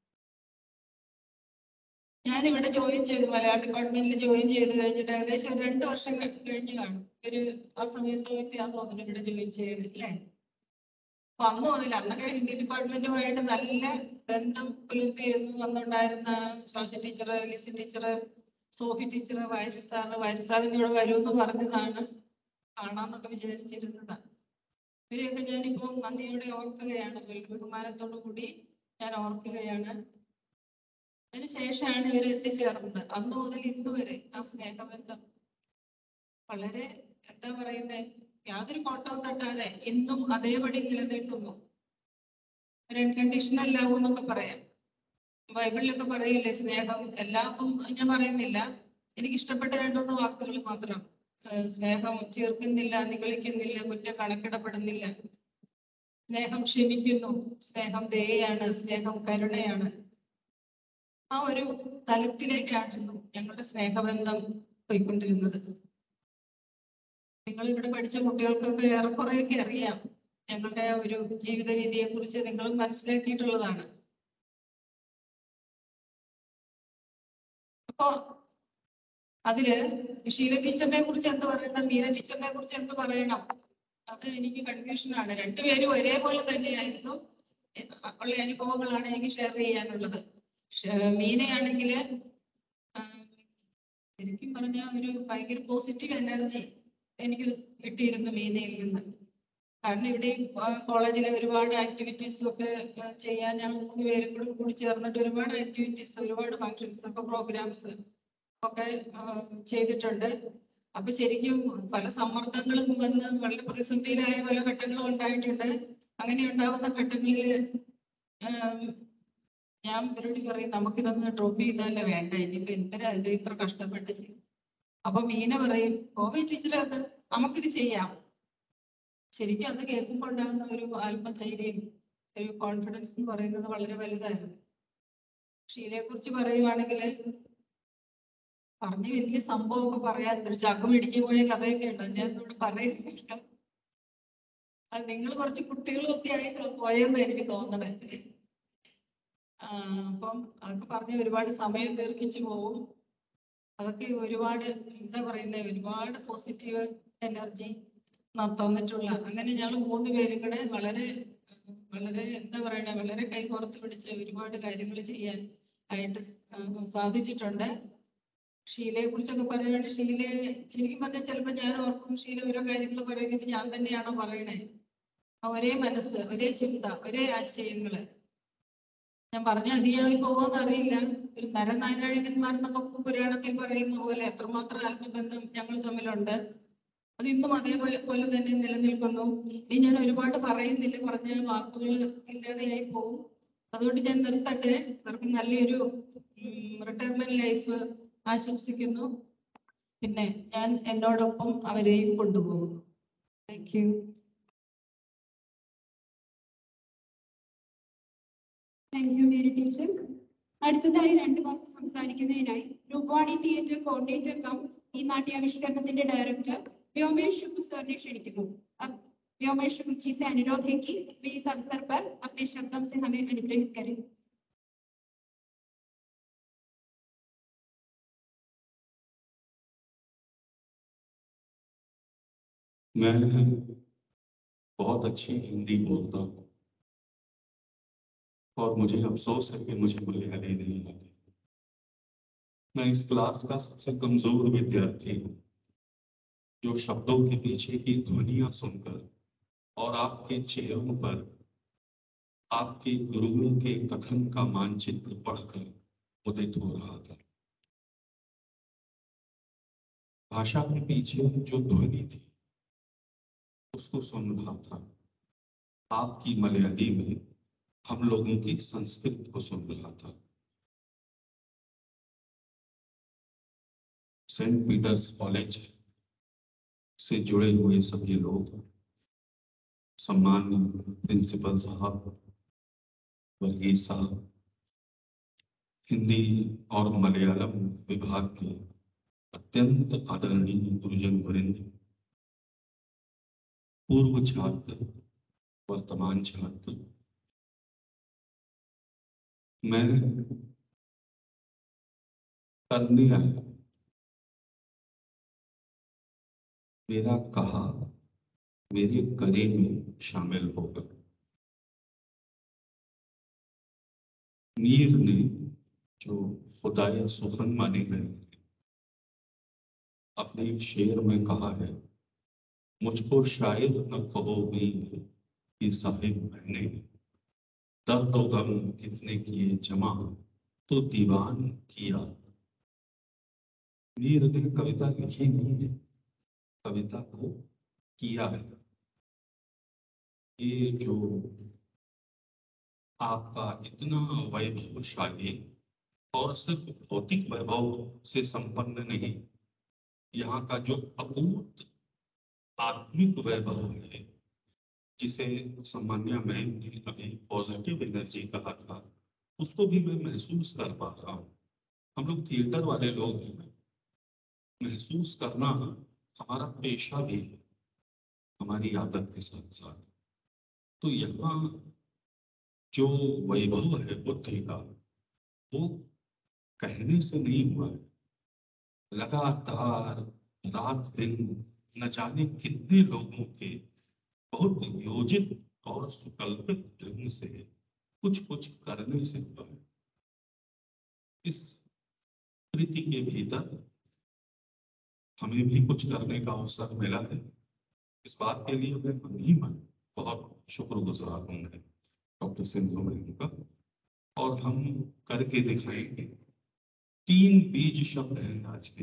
ഞാനിവിടെ ജോയിൻ ചെയ്തു മലയാളം ഡിപ്പാർട്ട്മെന്റിൽ ജോയിൻ ചെയ്ത് കഴിഞ്ഞിട്ട് ഏകദേശം ഒരു രണ്ട് വർഷം കഴി- കഴിഞ്ഞ് കാണും ഒരു ആ സമയത്ത് പറ്റിയാന്ന് തോന്നുന്നു ഇവിടെ ജോയിൻ ചെയ്തത് അല്ലേ അപ്പൊ അന്ന് മുതൽ അന്നൊക്കെ ഹിന്ദി ഡിപ്പാർട്ട്മെന്റുമായിട്ട് നല്ല ബന്ധം പുലർത്തിയിരുന്നു അന്നുണ്ടായിരുന്ന Shosha teacher Lissy teacher Sophie teacher Vaidya sir Vaidya സാറിന് ഇവിടെ വരുമെന്ന് പറഞ്ഞതാണ് കാണാന്നൊക്കെ വിചാരിച്ചിരുന്നതാണ് ഇവരെയൊക്കെ ഞാനിപ്പം നന്ദിയോടെ ഓർക്കുകയാണ് വലിയ ബഹുമാനത്തോടു കൂടി ഞാൻ ഓർക്കുകയാണ് അതിനുശേഷമാണ് ഇവർ എത്തിച്ചേർന്നത് അന്ന് മുതൽ ഇന്ന് വരെ ആ സ്നേഹബന്ധം വളരെ എന്താ പറയുന്നത് യാതൊരു കോട്ടവും തട്ടാതെ ഇന്നും അതേപടി നിലനിൽക്കുന്നു ഒരു അൺകണ്ടീഷണൽ ലവ് എന്നൊക്കെ പറയാം ബൈബിളിലൊക്കെ പറയില്ലേ സ്നേഹം എല്ലാവർക്കും ഞാൻ പറയുന്നില്ല എനിക്ക് ഇഷ്ടപ്പെട്ട രണ്ടൊന്ന് വാക്കുകൾ മാത്രം ഏഹ് സ്നേഹം ചീർക്കുന്നില്ല നിഗളിക്കുന്നില്ല കുറ്റം കണക്കിടപ്പെടുന്നില്ല സ്നേഹം ക്ഷമിക്കുന്നു സ്നേഹം ദയയാണ് സ്നേഹം കരുണയാണ് ആ ഒരു തലത്തിലേക്കായിരുന്നു ഞങ്ങളുടെ സ്നേഹബന്ധം പോയിക്കൊണ്ടിരുന്നത് നിങ്ങൾ ഇവിടെ പഠിച്ച കുട്ടികൾക്കൊക്കെ ഏറെക്കുറെയൊക്കെ അറിയാം ഞങ്ങളുടെ ഒരു ജീവിത രീതിയെ കുറിച്ച് നിങ്ങളും മനസ്സിലാക്കിയിട്ടുള്ളതാണ് അപ്പോ അതില് ഷീല ടീച്ചറിനെ കുറിച്ച് എന്ത് പറയണം മീന ടീച്ചറിനെ കുറിച്ച് എന്ത് പറയണം അത് എനിക്ക് കൺഫ്യൂഷൻ ആണ് രണ്ടുപേരും ഒരേപോലെ തന്നെയായിരുന്നു എ- ഉള്ള അനുഭവങ്ങളാണ് എനിക്ക് ഷെയർ ചെയ്യാനുള്ളത് ഷ- മീനയാണെങ്കിൽ ശരിക്കും പറഞ്ഞ ഒരു ഭയങ്കര പോസിറ്റീവ് എനർജി എനിക്ക് കിട്ടിയിരുന്നു മീനയിൽ നിന്ന് കാരണം ഇവിടെ കോളേജിലെ ഒരുപാട് ആക്ടിവിറ്റീസും ഒക്കെ ആ, ചെയ്യാൻ ഞങ്ങൾ മൂന്ന് പേരും കൂടി കൂടി ചേർന്നിട്ട് ഒരുപാട് ആക്ടിവിറ്റീസ് ഒരുപാട് ഫങ്ഷൻസ് ഒക്കെ പ്രോഗ്രാംസ് ഒക്കെ ആ, ചെയ്തിട്ടുണ്ട് അപ്പൊ ശരിക്കും പല സമ്മർദ്ദങ്ങളും വന്ന് വളരെ പ്രതിസന്ധിയിലായ പല ഘട്ടങ്ങളും ഉണ്ടായിട്ടുണ്ട് അങ്ങനെ ഉണ്ടാവുന്ന ഘട്ടങ്ങളിൽ ഞാൻ ഇവരോട് പറയും നമുക്കിതൊന്ന് ഡ്രോപ്പ് ചെയ്താലേ വേണ്ട ഇനിയിപ്പോ എന്തിനാ ഇത് ഇത്ര കഷ്ടപ്പെട്ട് ചെയ്യും അപ്പൊ മീന പറയും ഓമി ടീച്ചറെ അത് നമുക്കിത് ചെയ്യാം ശരിക്കും അത് കേൾക്കുമ്പോൾ ഉണ്ടാകുന്ന ഒരു ആത്മധൈര്യം ഒരു കോൺഫിഡൻസ് എന്ന് പറയുന്നത് വളരെ വലുതായിരുന്നു ഷീലയെ കുറിച്ച് പറയുവാണെങ്കിൽ പറഞ്ഞ് വലിയ സംഭവമൊക്കെ പറയാറുണ്ട് ഒരു ചക്കം ഇടിച്ചു പോയ കഥയൊക്കെ ഉണ്ട് അത് ഞാൻ ഇവിടെ പറയുന്നില്ല അത് നിങ്ങൾ കുറച്ച് കുട്ടികളും ഒക്കെ ആയിട്ട് പോയെന്ന് എനിക്ക് തോന്നണേ ആ, അപ്പം അതൊക്കെ പറഞ്ഞ് ഒരുപാട് സമയം ദീർഘിച്ചു പോകും അതൊക്കെ ഒരുപാട് എന്താ പറയുന്നത് ഒരുപാട് പോസിറ്റീവ് എനർജി തന്നിട്ടുള്ള അങ്ങനെ ഞങ്ങൾ മൂന്ന് പേരും കൂടെ വളരെ ഉം, വളരെ എന്താ പറയണേ വളരെ കൈകോർത്ത് പിടിച്ച് ഒരുപാട് കാര്യങ്ങൾ ചെയ്യാൻ ആയിട്ട് ഉം, സാധിച്ചിട്ടുണ്ട് ഷീലയെ കുറിച്ചൊക്കെ പറയുകയാണെങ്കിൽ ഷീലയെ ശരിക്കും പറഞ്ഞാൽ ചിലപ്പോൾ ഞാൻ ഓർക്കും ഷീല ഓരോ കാര്യങ്ങൾ പറയുന്നത് ഞാൻ തന്നെയാണോ പറയണേ ആ ഒരേ മനസ്സ് ഒരേ ചിന്ത ഒരേ ആശയങ്ങള് ഞാൻ പറഞ്ഞ അധികമായി പോകുമെന്ന് അറിയില്ല ഒരു നരനാരായണന്മാർ എന്നൊക്കെ പുരാണത്തിൽ പറയുന്ന പോലെ എത്രമാത്രം ആത്മബന്ധം ഞങ്ങൾ തമ്മിലുണ്ട് അത് ഇന്നും അതേപോലെ പോലെ തന്നെ നിലനിൽക്കുന്നു ഇനി ഞാൻ ഒരുപാട് പറയുന്നില്ല പറഞ്ഞ വാക്കുകൾ ഇല്ലാതെയായി പോകും അതുകൊണ്ട് ഞാൻ നിർത്തട്ടെ അവർക്ക് നല്ലൊരു റിട്ടയർമെന്റ് ലൈഫ് ആശംസിക്കുന്നു പിന്നെ ഞാൻ എന്നോടൊപ്പം അവരെയും കൊണ്ടുപോകുന്നു thank you thank you Mary teacher അടുത്തതായി രണ്ട് വാക്ക് സംസാരിക്കുന്നതിനായി രൂപവാണി തിയേറ്റർ കോർഡിനേറ്റർ കം ഈ നാട്യാവിഷ്കരണത്തിന്റെ ഡയറക്ടർ व्योमेश शुक्ल सर ने ക്ഷണിക്കുന്നു अब व्योमेश शुक्ल जी से अनुरोध है कि वे इस अवसर पर अपने शब्दों से हमें अनुग्रहित करें मैं बहुत अच्छी हिंदी बोलता हूँ और मुझे अफसोस है कि मुझे मलयाली नहीं आती मैं इस क्लास का सबसे कमजोर विद्यार्थी हूँ जो शब्दों के पीछे की ध्वनियां सुनकर और आपके चेहरों पर आपके गुरुओं के कथन का मानचित्र पढ़कर उदित हो रहा था भाषा के पीछे जो ध्वनि थी उसको सुन रहा था आपकी मलयाली में हम लोगों की संस्कृत को सुन रहा था सेंट पीटर्स कॉलेज से जुड़े हुए सभी लोग सम्मान्य प्रिंसिपल साहब वर्गीस साहब हिंदी और मलयालम विभाग के अत्यंत आदरणीय गुरुजन वरिंद पूर्व छात्र वर्तमान छात्र मैं करने आया मेरा कहा मेरे करे में शामिल होगा मीर ने जो खुदाए सुखन माने गए अपने एक शेर में कहा है मुझको शायर न कहो मीर कि साहिब मैंने दर्द और गम कितने किए जमा तो दीवान किया मीर ने कविता लिखी नहीं है कविता को किया है ये जो आपका इतना वैभवशाली और सिर्फ भौतिक वैभव से संपन्न नहीं यहाँ का जो अकूत आत्मिक वैभव है जिसे सामान्य मैम ने अभी पॉजिटिव एनर्जी कहा था उसको भी मैं महसूस कर पा रहा हूँ हम लोग थिएटर वाले लोग हैं महसूस करना हमारा पेशा भी है हमारी आदत के साथ साथ तो यहाँ जो वैभव है बुद्धि का वो कहने से नहीं हुआ है लगातार रात दिन न जाने कितने लोगों के बहुत योजित और सुकल्पित ढंग से कुछ कुछ करने से हुआ है इस कृति के भीतर हमें भी कुछ करने का अवसर मिला है इस बात के लिए मैं मन ही मन बहुत शुक्रगुजार हूँ मैं डॉक्टर सिंधु मैम का और हम करके दिखाएंगे तीन बीज शब्द हैं आज के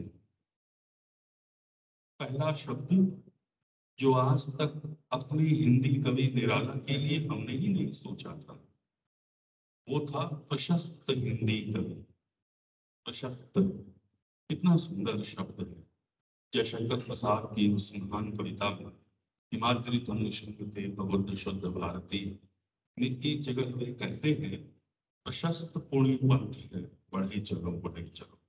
पहला शब्द जो आज तक अपने हिंदी कवि निराला के लिए हमने ही नहीं सोचा था वो था प्रशस्त हिंदी कवि प्रशस्त कितना सुंदर शब्द है जयशंकर प्रसाद की उस महान कविता में हिमाद्री तनु शुद्धते प्रबुद्ध शुद्ध भारती में एक जगह वे कहते हैं प्रशस्त पुण्य पंथ है बढ़े चलो बढ़े चलो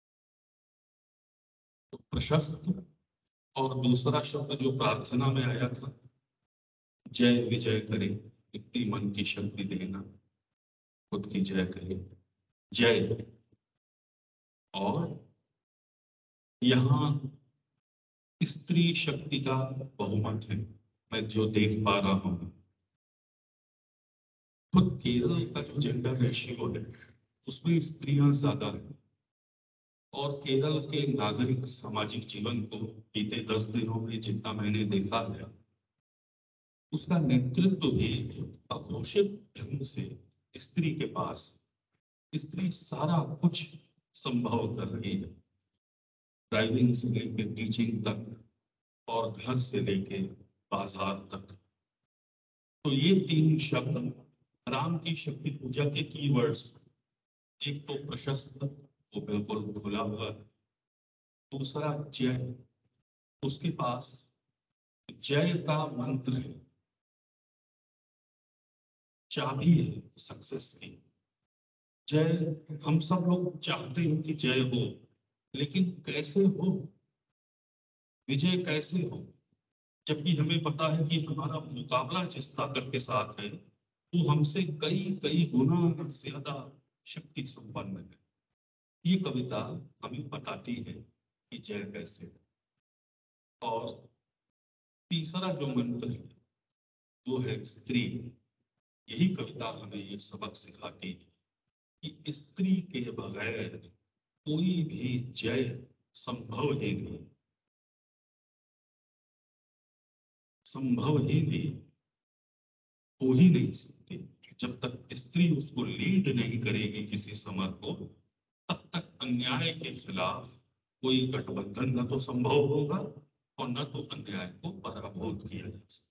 तो प्रशस्त और दूसरा शब्द जो प्रार्थना में आया था जय विजय करे इतनी मन की शक्ति देना खुद की जय करे जय और यहाँ स्त्री शक्ति का बहुमत है मैं जो देख पा रहा हूं खुद केरल का जो जेंडर रेशियो है उसमें स्त्रियां ज्यादा है और केरल के नागरिक सामाजिक जीवन को बीते दस दिनों में जितना मैंने देखा है उसका नेतृत्व भी अघोषित ढंग से स्त्री के पास स्त्री सारा कुछ संभव कर रही है ड्राइविंग से लेके टीचिंग तक और घर से लेके बाजार तक तो ये तीन शब्द राम की शक्ति पूजा के कीवर्ड्स एक तो प्रशस्त वो बिल्कुल खुला हुआ है दूसरा जय उसके पास जय का मंत्र है चाबी है सक्सेस की जय हम सब लोग चाहते हैं कि जय हो लेकिन कैसे हो विजय कैसे हो जबकि हमें पता है कि हमारा मुकाबला जिस ताकत के साथ है वो हमसे कई कई गुना ज्यादा शक्ति संपन्न है ये कविता हमें बताती है कि जय कैसे है और तीसरा जो मंत्र है वो है स्त्री यही कविता हमें ये सबक सिखाती है कि स्त्री के बगैर कोई भी जय संभव ही नहीं संभव ही नहीं हो ही नहीं सकती जब तक स्त्री उसको लीड नहीं करेगी किसी समर को तब तक अन्याय के खिलाफ कोई गठबंधन न तो संभव होगा और न तो अन्याय को पराभूत किया जा सकता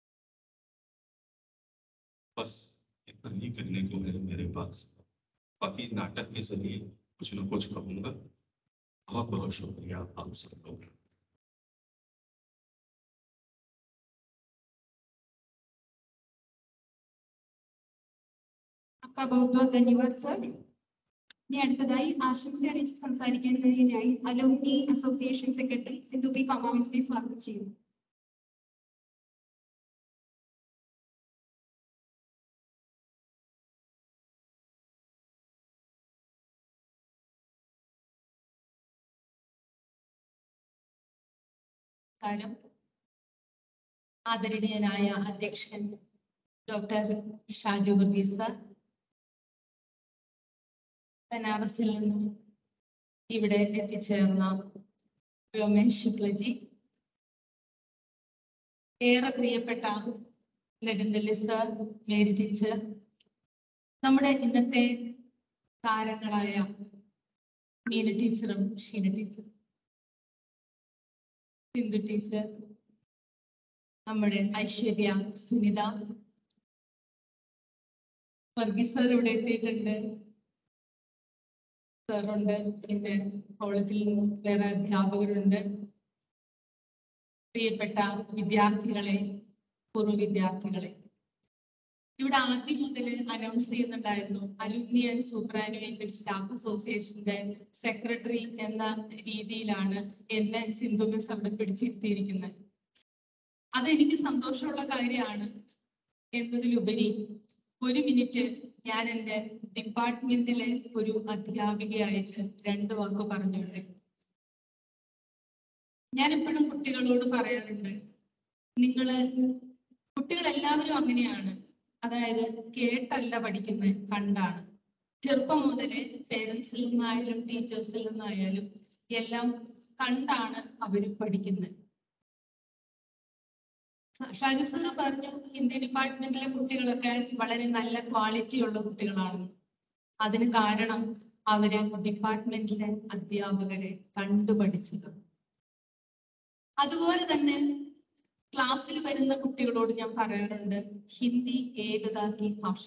बस इतना ही करने को है मेरे पास बाकी नाटक के जरिए कुछ न कुछ कहूंगा बहुत बहुत शुक्रिया आप सब लोग आपका बहुत बहुत धन्यवाद सर ഇനി അടുത്തതായി ആശംസ അറിയിച്ച് സംസാരിക്കേണ്ടതിനായി alumni association secretary Sindhu P കോമാമിസിനെ സ്വാഗതം ചെയ്യുന്നു കാലം ആദരണീയനായ അധ്യക്ഷൻ ഡോക്ടർ ഷാജു വർഗീസ് സർ ബനാറസിൽ നിന്നും ഇവിടെ എത്തിച്ചേർന്ന വ്യോമേഷ് ശുക്ലജി ഏറെ പ്രിയപ്പെട്ട നെടുങ്കല്ലി സർ മേരി ടീച്ചർ നമ്മുടെ ഇന്നത്തെ താരങ്ങളായ മീന ടീച്ചറും ഷീന ടീച്ചറും സിന്ധു ടീച്ചർ നമ്മുടെ ഐശ്വര്യ സുനിത വർഗീസ് സാർ ഇവിടെ എത്തിയിട്ടുണ്ട് സാറുണ്ട് പിന്നെ കോളേജിൽ വേറെ അധ്യാപകരുണ്ട് പ്രിയപ്പെട്ട വിദ്യാർത്ഥികളെ പൂർവ്വ വിദ്യാർത്ഥികളെ ഇവിടെ ആദ്യം മുതൽ അനൗൺസ് ചെയ്യുന്നുണ്ടായിരുന്നു അലുമിനി ആൻഡ് സൂപ്പറാനുവേറ്റഡ് സ്റ്റാഫ് അസോസിയേഷന്റെ സെക്രട്ടറി എന്ന രീതിയിലാണ് എന്നെ സിന്ധു മിസ് അവിടെ പിടിച്ചിരുത്തിയിരിക്കുന്നത് അത് എനിക്ക് സന്തോഷമുള്ള കാര്യമാണ് എന്നതിലുപരി ഒരു മിനിറ്റ് ഞാൻ എൻ്റെ ഡിപ്പാർട്ട്മെന്റിലെ ഒരു അധ്യാപികയായിട്ട് രണ്ട് വാക്ക് പറഞ്ഞോട്ടെ ഞാൻ എപ്പോഴും കുട്ടികളോട് പറയാറുണ്ട് നിങ്ങള് കുട്ടികൾ എല്ലാവരും അങ്ങനെയാണ് അതായത് കേട്ടല്ല പഠിക്കുന്നത് കണ്ടാണ് ചെറുപ്പം മുതലേ പേരൻസിൽ നിന്നായാലും ടീച്ചേഴ്സിൽ നിന്നായാലും എല്ലാം കണ്ടാണ് അവർ പഠിക്കുന്നത് ഷാജു സാർ പറഞ്ഞു ഹിന്ദി ഡിപ്പാർട്ട്മെന്റിലെ കുട്ടികളൊക്കെ വളരെ നല്ല ക്വാളിറ്റി ഉള്ള കുട്ടികളാണ് അതിന് കാരണം അവര് ഡിപ്പാർട്ട്മെന്റിലെ അധ്യാപകരെ കണ്ടുപഠിച്ചത് അതുപോലെ തന്നെ ക്ലാസ്സിൽ വരുന്ന കുട്ടികളോട് ഞാൻ പറയാറുണ്ട് ഹിന്ദി ഏകതാക്കി ഭാഷ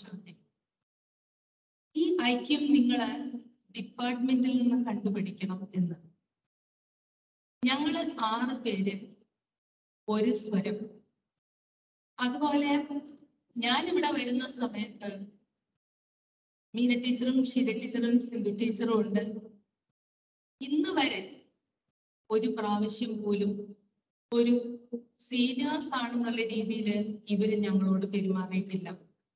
ഈ ഐക്യം നിങ്ങള് ഡിപ്പാർട്ട്മെന്റിൽ നിന്ന് കണ്ടുപിടിക്കണം എന്ന് ഞങ്ങള് ആറ് പേര് ഒരു സ്വരം അതുപോലെ ഞാനിവിടെ വരുന്ന സമയത്ത് മീന ടീച്ചറും ഷീല ടീച്ചറും സിന്ധു ടീച്ചറും ഉണ്ട് ഇന്ന് വരെ ഒരു പ്രാവശ്യം പോലും ഒരു സീനിയേഴ്സ് ആണെന്നുള്ള രീതിയിൽ ഇവര് ഞങ്ങളോട് പെരുമാറിയിട്ടില്ല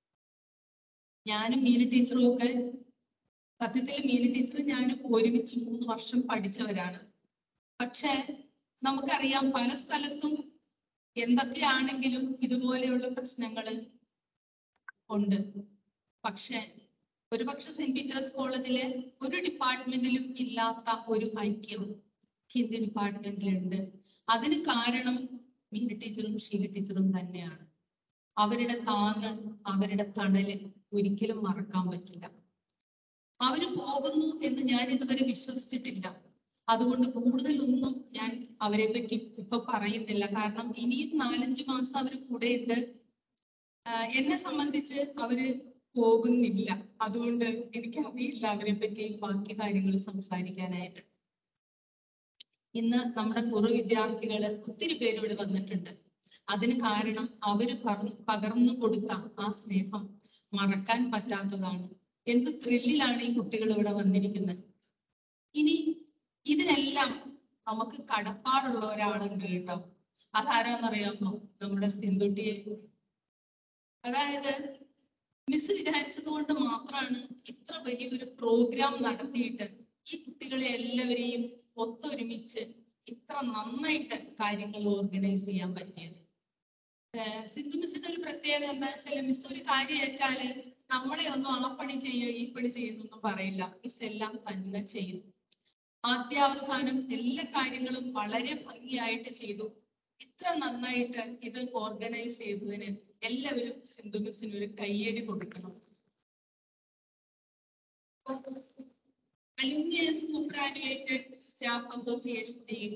ഞാനും മീന ടീച്ചറും ഒക്കെ സത്യത്തിൽ മീന ടീച്ചർ ഞാനും ഒരുമിച്ച് മൂന്ന് വർഷം പഠിച്ചവരാണ് പക്ഷെ നമുക്കറിയാം പല സ്ഥലത്തും എന്തൊക്കെയാണെങ്കിലും ഇതുപോലെയുള്ള പ്രശ്നങ്ങൾ ഉണ്ട് പക്ഷെ ഒരുപക്ഷെ സെന്റ് പീറ്റേഴ്സ് കോളേജിലെ ഒരു ഡിപ്പാർട്ട്മെന്റിലും ഇല്ലാത്ത ഒരു ഐക്യം ഹിന്ദി ഡിപ്പാർട്ട്മെന്റിലുണ്ട് അതിന് കാരണം മീന ടീച്ചറും ഷീല ടീച്ചറും തന്നെയാണ് അവരുടെ താങ്ങ് അവരുടെ തണല് ഒരിക്കലും മറക്കാൻ പറ്റില്ല അവര് പോകുന്നു എന്ന് ഞാൻ ഇതുവരെ വിശ്വസിച്ചിട്ടില്ല അതുകൊണ്ട് കൂടുതലൊന്നും ഞാൻ അവരെ പറ്റി ഇപ്പൊ പറയുന്നില്ല കാരണം ഇനിയും നാലഞ്ച് മാസം അവര് കൂടെയുണ്ട് ആഹ് എന്നെ സംബന്ധിച്ച് അവര് പോകുന്നില്ല അതുകൊണ്ട് എനിക്കറിയില്ല അവരെ പറ്റി ബാക്കി കാര്യങ്ങൾ സംസാരിക്കാനായിട്ട് ഇന്ന് നമ്മുടെ പൂർവ്വ വിദ്യാർത്ഥികള് ഒത്തിരി പേര് ഇവിടെ വന്നിട്ടുണ്ട് അതിന് കാരണം അവര് പറ- പകർന്നു കൊടുത്ത ആ സ്നേഹം മറക്കാൻ പറ്റാത്തതാണ് എന്ത് ത്രില്ലിലാണ് ഈ കുട്ടികൾ ഇവിടെ വന്നിരിക്കുന്നത് ഇനി ഇതിനെല്ലാം നമുക്ക് കടപ്പാടുള്ളവരാളുണ്ട് കേട്ടോ അതാരാന്നറിയാമോ നമ്മുടെ സിന്ധുട്ടിയെ അതായത് മിസ് വിചാരിച്ചത് കൊണ്ട് മാത്രമാണ് ഇത്ര വലിയൊരു പ്രോഗ്രാം നടത്തിയിട്ട് ഈ കുട്ടികളെ എല്ലാവരെയും ഒത്തൊരുമിച്ച് ഇത്ര നന്നായിട്ട് കാര്യങ്ങൾ ഓർഗനൈസ് ചെയ്യാൻ പറ്റിയത് ഏഹ് സിന്ധു മിസ്സിന്റെ ഒരു പ്രത്യേകത എന്താ വെച്ചാൽ മിസ് ഒരു കാര്യം ഏറ്റാല് നമ്മളെ ഒന്നും ആ പണി ചെയ്യുക ഈ പണി ചെയ്യുന്നൊന്നും പറയില്ല മിസ് എല്ലാം തന്നെ ചെയ്തു ആദ്യാവസാനം എല്ലാ കാര്യങ്ങളും വളരെ ഭംഗിയായിട്ട് ചെയ്തു ഇത്ര നന്നായിട്ട് ഇത് ഓർഗനൈസ് ചെയ്തതിന് എല്ലാവരും സിന്ധു മിസ്സിന് ഒരു കയ്യടി കൊടുക്കണം അലുമിനിയം സൂപ്പറാനുവേറ്റഡ് സ്റ്റാഫ് അസോസിയേഷന്റെയും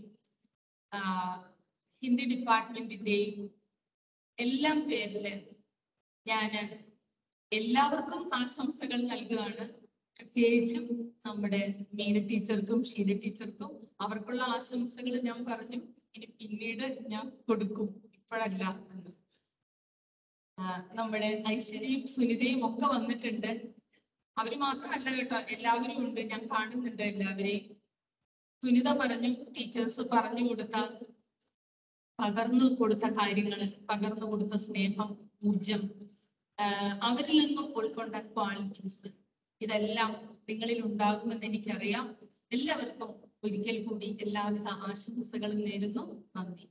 ഹിന്ദി ഡിപ്പാർട്ട്മെന്റിന്റെയും എല്ലാം പേരില് ഞാന് എല്ലാവർക്കും ആശംസകൾ നൽകുകയാണ് പ്രത്യേകിച്ചും നമ്മുടെ മീന ടീച്ചർക്കും ഷീല ടീച്ചർക്കും അവർക്കുള്ള ആശംസകൾ ഞാൻ പറഞ്ഞു ഇനി പിന്നീട് ഞാൻ കൊടുക്കും ഇപ്പോഴല്ല എന്ന് ആ, നമ്മുടെ ഐശ്വര്യയും സുനിതയും ഒക്കെ വന്നിട്ടുണ്ട് അവര് മാത്രമല്ല കേട്ടോ എല്ലാവരും ഉണ്ട് ഞാൻ കാണുന്നുണ്ട് എല്ലാവരെയും സുനിത പറഞ്ഞു ടീച്ചേഴ്സ് പറഞ്ഞു കൊടുത്ത പകർന്നു കൊടുത്ത കാര്യങ്ങൾ പകർന്നു കൊടുത്ത സ്നേഹം ഊർജം ആഹ് അവരിൽ നിന്നും ഉൾക്കൊണ്ട ക്വാളിറ്റീസ് ഇതെല്ലാം നിങ്ങളിൽ ഉണ്ടാകുമെന്ന് എനിക്കറിയാം എല്ലാവർക്കും ഒരിക്കൽ കൂടി എല്ലാവിധ ആശംസകളും നേരുന്നു നന്ദി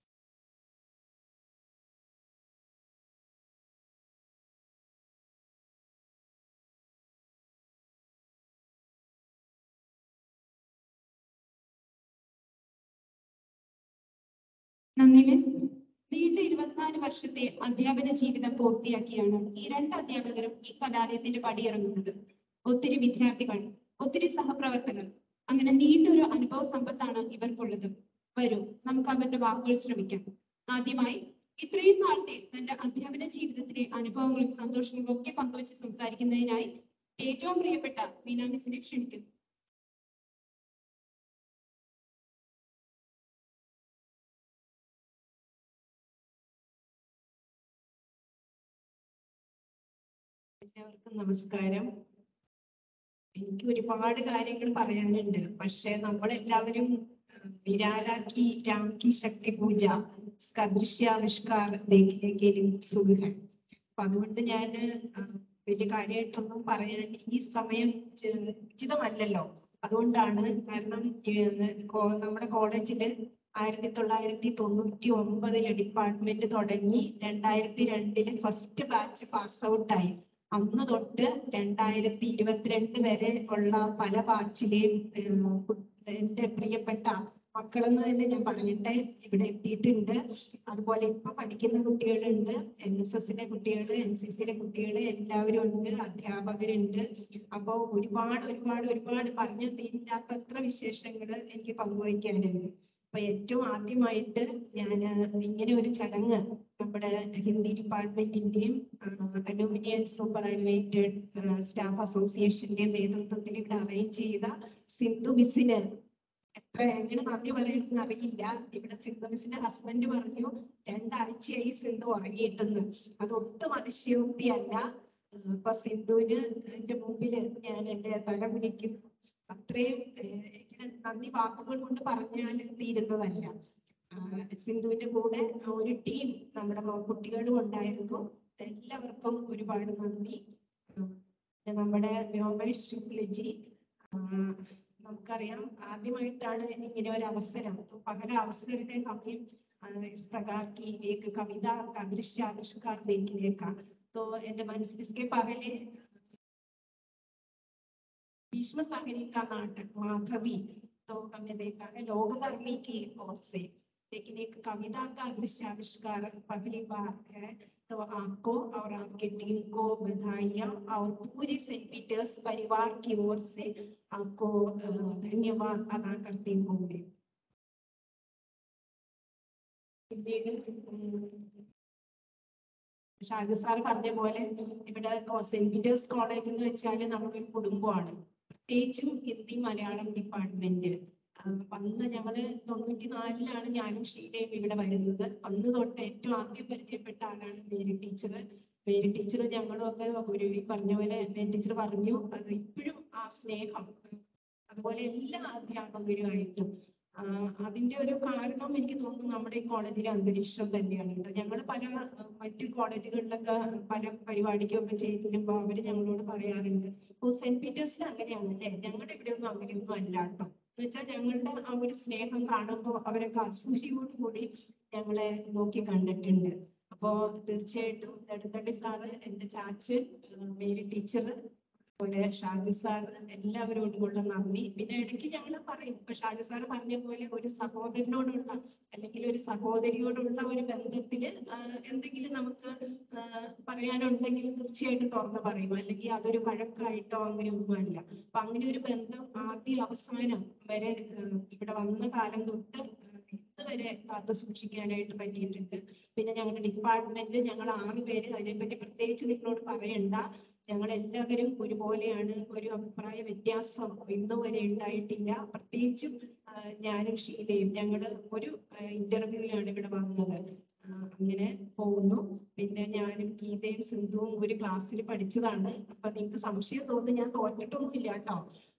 നന്ദി മിസ് നീണ്ട ഇരുപത്തിനാല് വർഷത്തെ അധ്യാപന ജീവിതം പൂർത്തിയാക്കിയാണ് ഈ രണ്ട് അധ്യാപകരും ഈ കലാലയത്തിന്റെ പടിയിറങ്ങുന്നത് ഒത്തിരി വിദ്യാർത്ഥികൾ ഒത്തിരി സഹപ്രവർത്തകർ അങ്ങനെ നീണ്ടൊരു അനുഭവ സമ്പത്താണ് ഇവർക്കുള്ളത് വരൂ നമുക്ക് അവരുടെ വാക്കുകൾ ശ്രമിക്കാം ആദ്യമായി ഇത്രയും നാളത്തെ തന്റെ അധ്യാപന ജീവിതത്തിലെ അനുഭവങ്ങളും സന്തോഷങ്ങളും ഒക്കെ പങ്കുവച്ച് സംസാരിക്കുന്നതിനായി ഏറ്റവും പ്രിയപ്പെട്ട മീന മിസ്സിനെ ക്ഷണിക്കുന്നു എല്ലാവർക്കും നമസ്കാരം എനിക്ക് ഒരുപാട് കാര്യങ്ങൾ പറയാനുണ്ട് പക്ഷെ നമ്മളെല്ലാവരും അഹ് നിരാലാക്കി രാംകി ശക്തി പൂജ സ്കദൃശ്യാവിഷ്കാർ ദേഖിലേക്ക് സുഖൻ അപ്പൊ അതുകൊണ്ട് ഞാൻ വലിയ കാര്യമായിട്ടൊന്നും പറയാൻ ഈ സമയം ചെ- ഉചിതമല്ലല്ലോ അതുകൊണ്ടാണ് കാരണം ഏഹ് കോ- നമ്മുടെ കോളേജില് ആയിരത്തി തൊള്ളായിരത്തി തൊണ്ണൂറ്റി ഒമ്പതില് ഡിപ്പാർട്ട്മെന്റ് തുടങ്ങി രണ്ടായിരത്തി രണ്ടില് ഫസ്റ്റ് ബാച്ച് പാസ് ഔട്ടായി അന്ന് തൊട്ട് രണ്ടായിരത്തി ഇരുപത്തിരണ്ട് വരെ ഉള്ള പല ബാച്ചിലെയും ഏഹ്, കു- എന്റെ പ്രിയപ്പെട്ട മക്കളെന്ന് തന്നെ ഞാൻ പറയട്ടെ ഇവിടെ എത്തിയിട്ടുണ്ട് അതുപോലെ ഇപ്പൊ പഠിക്കുന്ന കുട്ടികളുണ്ട് എൻ എസ് എസിലെ കുട്ടികൾ എൻ സി സിയിലെ കുട്ടികൾ എല്ലാവരും ഉണ്ട് അധ്യാപകരുണ്ട് അപ്പൊ ഒരുപാട് ഒരുപാട് ഒരുപാട് പറഞ്ഞു തീരാത്തത്ര വിശേഷങ്ങൾ എനിക്ക് പങ്കുവയ്ക്കാനുണ്ട് അപ്പൊ ഏറ്റവും ആദ്യമായിട്ട് ഞാൻ ഇങ്ങനെ ഒരു ചടങ്ങ് നമ്മുടെ ഹിന്ദി ഡിപ്പാർട്ട്മെന്റിന്റെയും അലൂമിനിയം സൂപ്പർ അനിമേറ്റഡ് സ്റ്റാഫ് അസോസിയേഷന്റെയും നേതൃത്വത്തിൽ ഇവിടെ അറേഞ്ച് ചെയ്ത സിന്ധു മിസ്സിന് എത്ര എങ്ങനെ നന്ദി പറയുമെന്ന് അറിയില്ല ഇവിടെ സിന്ധു മിസ്സിന്റെ ഹസ്ബൻഡ് പറഞ്ഞു രണ്ടാഴ്ചയായി സിന്ധു ഉറങ്ങിയിട്ടെന്ന് അത് ഒട്ടും അതിശയോക്തിയല്ല ഉം, അപ്പൊ സിന്ധുവിന് എന്റെ മുമ്പില് ഞാൻ എന്റെ തല പിടിക്കുന്നു അത്രയും ഏഹ്, ഇങ്ങനെ നന്ദി വാക്കുകൾ കൊണ്ട് പറഞ്ഞാൽ തീരുന്നതല്ല സിന്ധുവിന്റെ കൂടെ ഒരു ടീം നമ്മുടെ മോ- കുട്ടികളും ഉണ്ടായിരുന്നു എല്ലാവർക്കും ഒരുപാട് നന്ദി ആ, പിന്നെ നമ്മുടെ വ്യോമേഷ് ശുക്ലജി ആ, നമുക്കറിയാം ആദ്യമായിട്ടാണ് ഇങ്ങനെ ഒരു അവസരം तो पहला अवसर है हमें आ, इस प्रकार की एक कविता का दृश्य आविष्कार देखने का तो എന്റെ മനസ്സിൽ इसके पहले भीष्म सागरी का नाटक माधवी तो हमने देखा है लोकधर्मी की ओर से लेकिन एक कविता का दृश्याविष्कार पहली बार है तो आपको और आपके टीम को बधाइयाँ और पूरे सेंट पीटर्स परिवार की ओर से आपको अ, धन्यवाद अदा करती हूँ मैं പിന്നീട് ഉം, ഷാജു സാർ പറഞ്ഞ പോലെ ഇവിടെ സെന്റ് പീറ്റേഴ്സ് കോളേജ് എന്ന് വെച്ചാൽ നമ്മളൊരു കുടുംബമാണ് പ്രത്യേകിച്ചും ഹിന്ദി മലയാളം ഡിപ്പാർട്ട്മെന്റ് അന്ന് ഞങ്ങള് തൊണ്ണൂറ്റി നാലിലാണ് ഞാനും ഷീലയും ഇവിടെ വരുന്നത് അന്ന് തൊട്ട് ഏറ്റവും ആദ്യം പരിചയപ്പെട്ട ആളാണ് മേരി ടീച്ചർ മേരി ടീച്ചർ ഞങ്ങളും ഒക്കെ ഒരു ഈ പറഞ്ഞ പോലെ മേരി ടീച്ചർ പറഞ്ഞു അത് ഇപ്പോഴും ആ സ്നേഹം അതുപോലെ എല്ലാ അധ്യാപകരുമായിട്ടും ആ, അതിന്റെ ഒരു കാരണം എനിക്ക് തോന്നുന്നു നമ്മുടെ ഈ കോളേജിലെ അന്തരീക്ഷം തന്നെയാണ് കേട്ടോ ഞങ്ങൾ പല ആ, മറ്റു കോളേജുകളിലൊക്കെ പല പരിപാടിക്കൊക്കെ ചെയ്യുമ്പോൾ അവര് ഞങ്ങളോട് പറയാറുണ്ട് ഓ സെന്റ് പീറ്റേഴ്സിൽ അങ്ങനെയാണല്ലേ ഞങ്ങളുടെ ഇവിടെ ഒന്നും അങ്ങനെയൊന്നും അല്ല കേട്ടോ എന്ന് വെച്ചാൽ ഞങ്ങളുടെ ആ ഒരു സ്നേഹം കാണുമ്പോൾ അവരൊക്കെ അസൂഷിയോടുകൂടി ഞങ്ങളെ നോക്കി കണ്ടിട്ടുണ്ട് അപ്പോ തീർച്ചയായിട്ടും നെടുന്തള്ളി സാറ് എന്റെ ചാച്ച് ആ, മേരി ടീച്ചർ അതുപോലെ ഷാജു സാർ എല്ലാവരോടുമുള്ള നന്ദി പിന്നെ ഇടയ്ക്ക് ഞങ്ങൾ പറയും ഇപ്പൊ ഷാജു സാർ പറഞ്ഞ പോലെ ഒരു സഹോദരനോടുള്ള അല്ലെങ്കിൽ ഒരു സഹോദരിയോടുള്ള ഒരു ബന്ധത്തില് ആ, എന്തെങ്കിലും നമുക്ക് ആ, പറയാനുണ്ടെങ്കിൽ തീർച്ചയായിട്ടും തുറന്ന് പറയും അല്ലെങ്കിൽ അതൊരു വഴക്കായിട്ടോ അങ്ങനെ ഒന്നുമല്ല അപ്പൊ അങ്ങനെ ഒരു ബന്ധം ആദ്യ അവസാനം വരെ ആ, ഇവിടെ വന്ന കാലം തൊട്ട് ഇന്ന് വരെ കാത്തു സൂക്ഷിക്കാനായിട്ട് പറ്റിയിട്ടുണ്ട് പിന്നെ ഞങ്ങളുടെ ഡിപ്പാർട്ട്മെന്റ് ഞങ്ങൾ ആറ് പേര് അതിനെപ്പറ്റി പ്രത്യേകിച്ച് നിങ്ങളോട് പറയണ്ട ഞങ്ങൾ എല്ലാവരും ഒരുപോലെയാണ് ഒരു അഭിപ്രായ വ്യത്യാസം ഇന്ന് വരെ ഉണ്ടായിട്ടില്ല പ്രത്യേകിച്ചും ആ, ഞാനും ഷീലയും ഞങ്ങൾ ഒരു ഇന്റർവ്യൂവിലാണ് ഇവിടെ വന്നത് ആ, അങ്ങനെ പോകുന്നു പിന്നെ ഞാനും ഗീതയും സിന്ധുവും ഒരു ക്ലാസ്സിൽ പഠിച്ചതാണ് അപ്പൊ നിങ്ങൾക്ക് സംശയം തോന്നുന്നു ഞാൻ തോറ്റിട്ടൊന്നുമില്ല കേട്ടോ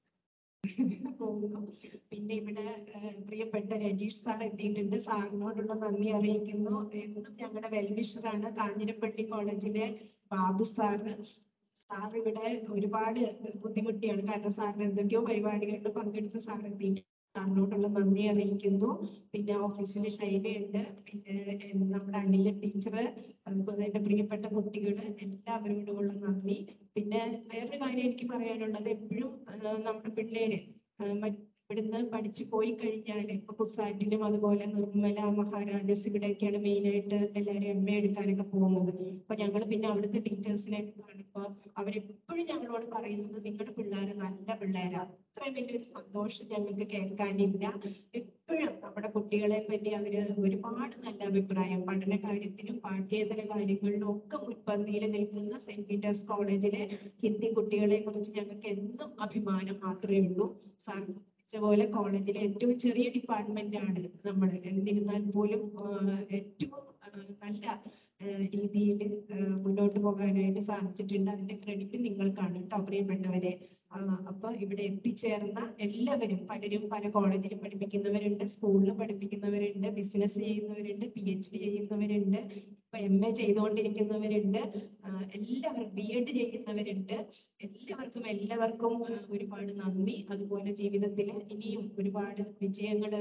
പോകുന്നു പിന്നെ ഇവിടെ ആ, പ്രിയപ്പെട്ട രജീഷ് സാർ എത്തിയിട്ടുണ്ട് സാറിനോടുള്ള നന്ദി അറിയിക്കുന്നു എന്നും ഞങ്ങളുടെ വെൽവിഷറാണ് കാഞ്ഞിരപ്പള്ളി കോളേജിലെ ബാബു സാറ് സാർ ഇവിടെ ഒരുപാട് ബുദ്ധിമുട്ടിയാണ് കാരണം സാറിന് എന്തൊക്കെയോ പരിപാടികളിൽ പങ്കെടുത്ത് സാർ എത്തി സാറിനോടുള്ള നന്ദി അറിയിക്കുന്നു പിന്നെ ഓഫീസിൽ ശൈലയുണ്ട് പിന്നെ എ- നമ്മുടെ അനില ടീച്ചർ അതുപോലെ എന്റെ പ്രിയപ്പെട്ട കുട്ടികള് എല്ലാവരോടുമുള്ള നന്ദി പിന്നെ വേറൊരു കാര്യം എനിക്ക് പറയാനുള്ളത് എപ്പോഴും നമ്മുടെ പിള്ളേര് ആ, മറ്റ് ഇവിടുന്ന് പഠിച്ചു പോയി കഴിഞ്ഞാൽ ഇപ്പൊ കുസാറ്റിലും അതുപോലെ നിർമ്മല മഹാരാജാസ് ഇവിടെയൊക്കെയാണ് മെയിൻ ആയിട്ട് എല്ലാവരും എം എ എടുക്കാനൊക്കെ പോകുന്നത് അപ്പൊ ഞങ്ങൾ പിന്നെ അവിടുത്തെ ടീച്ചേഴ്സിനെയൊക്കെ കാണുമ്പോ അവരെപ്പോഴും ഞങ്ങളോട് പറയുന്നത് നിങ്ങളുടെ പിള്ളേര് നല്ല പിള്ളേരാ അത്രയും വലിയൊരു സന്തോഷം ഞങ്ങൾക്ക് കേൾക്കാനില്ല എപ്പോഴും നമ്മുടെ കുട്ടികളെ പറ്റി അവര് ഒരുപാട് നല്ല അഭിപ്രായം പഠന കാര്യത്തിലും പാഠ്യേതര കാര്യങ്ങളിലും ഒക്കെ മുൻപന്തിയിൽ നിൽക്കുന്ന സെന്റ് പീറ്റേഴ്സ് കോളേജിലെ ഹിന്ദി കുട്ടികളെ കുറിച്ച് ഞങ്ങൾക്ക് എന്നും അഭിമാനം മാത്രമേ ഉള്ളൂ സാർ സൂചിപ്പിച്ച പോലെ കോളേജിലെ ഏറ്റവും ചെറിയ ഡിപ്പാർട്ട്മെന്റ് ആണ് നമ്മൾ എന്നിരുന്നാൽ പോലും ആ, ഏറ്റവും ആ, നല്ല രീതിയിൽ മുന്നോട്ട് പോകാനായിട്ട് സാധിച്ചിട്ടുണ്ട് അതിന്റെ ക്രെഡിറ്റ് നിങ്ങൾക്കാണ് കേട്ടോ പ്രിയപ്പെട്ടവരെ ആ, അപ്പൊ ഇവിടെ എത്തിച്ചേർന്ന എല്ലാവരും പലരും പല കോളേജിൽ പഠിപ്പിക്കുന്നവരുണ്ട് സ്കൂളിൽ പഠിപ്പിക്കുന്നവരുണ്ട് ബിസിനസ് ചെയ്യുന്നവരുണ്ട് പി എച്ച് ഡി ചെയ്യുന്നവരുണ്ട് ഇപ്പൊ എം എ ചെയ്തുകൊണ്ടിരിക്കുന്നവരുണ്ട് ആ, എല്ലാവരും ബി എഡ് ചെയ്യുന്നവരുണ്ട് എല്ലാവർക്കും എല്ലാവർക്കും ആ, ഒരുപാട് നന്ദി അതുപോലെ ജീവിതത്തിൽ ഇനിയും ഒരുപാട് വിജയങ്ങൾ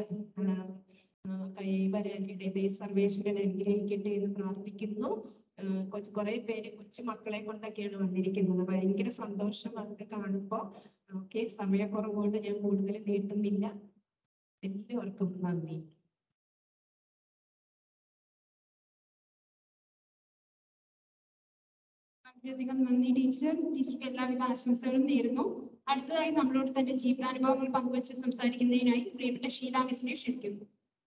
കൈവരാൻ ഇടയതേ സർവേശ്വരൻ അനുഗ്രഹിക്കട്ടെ എന്ന് പ്രാർത്ഥിക്കുന്നു ആ, കൊച്ച് കുറെ പേര് കൊച്ചു മക്കളെ കൊണ്ടൊക്കെയാണ് വന്നിരിക്കുന്നത് ഭയങ്കര സന്തോഷം അതൊക്കെ കാണുമ്പോ ഓക്കെ സമയക്കുറവ് കൊണ്ട് ഞാൻ കൂടുതൽ നീട്ടുന്നില്ല എല്ലാവർക്കും നന്ദി വളരെയധികം നന്ദി ടീച്ചർ ടീച്ചർക്ക് എല്ലാവിധ ആശംസകളും നേരുന്നു അടുത്തതായി നമ്മളോട് തന്റെ ജീവിതാനുഭവങ്ങൾ പങ്കുവച്ച് സംസാരിക്കുന്നതിനായി പ്രിയപ്പെട്ട ഷീല മിസ്സിനെ ക്ഷണിക്കുന്നു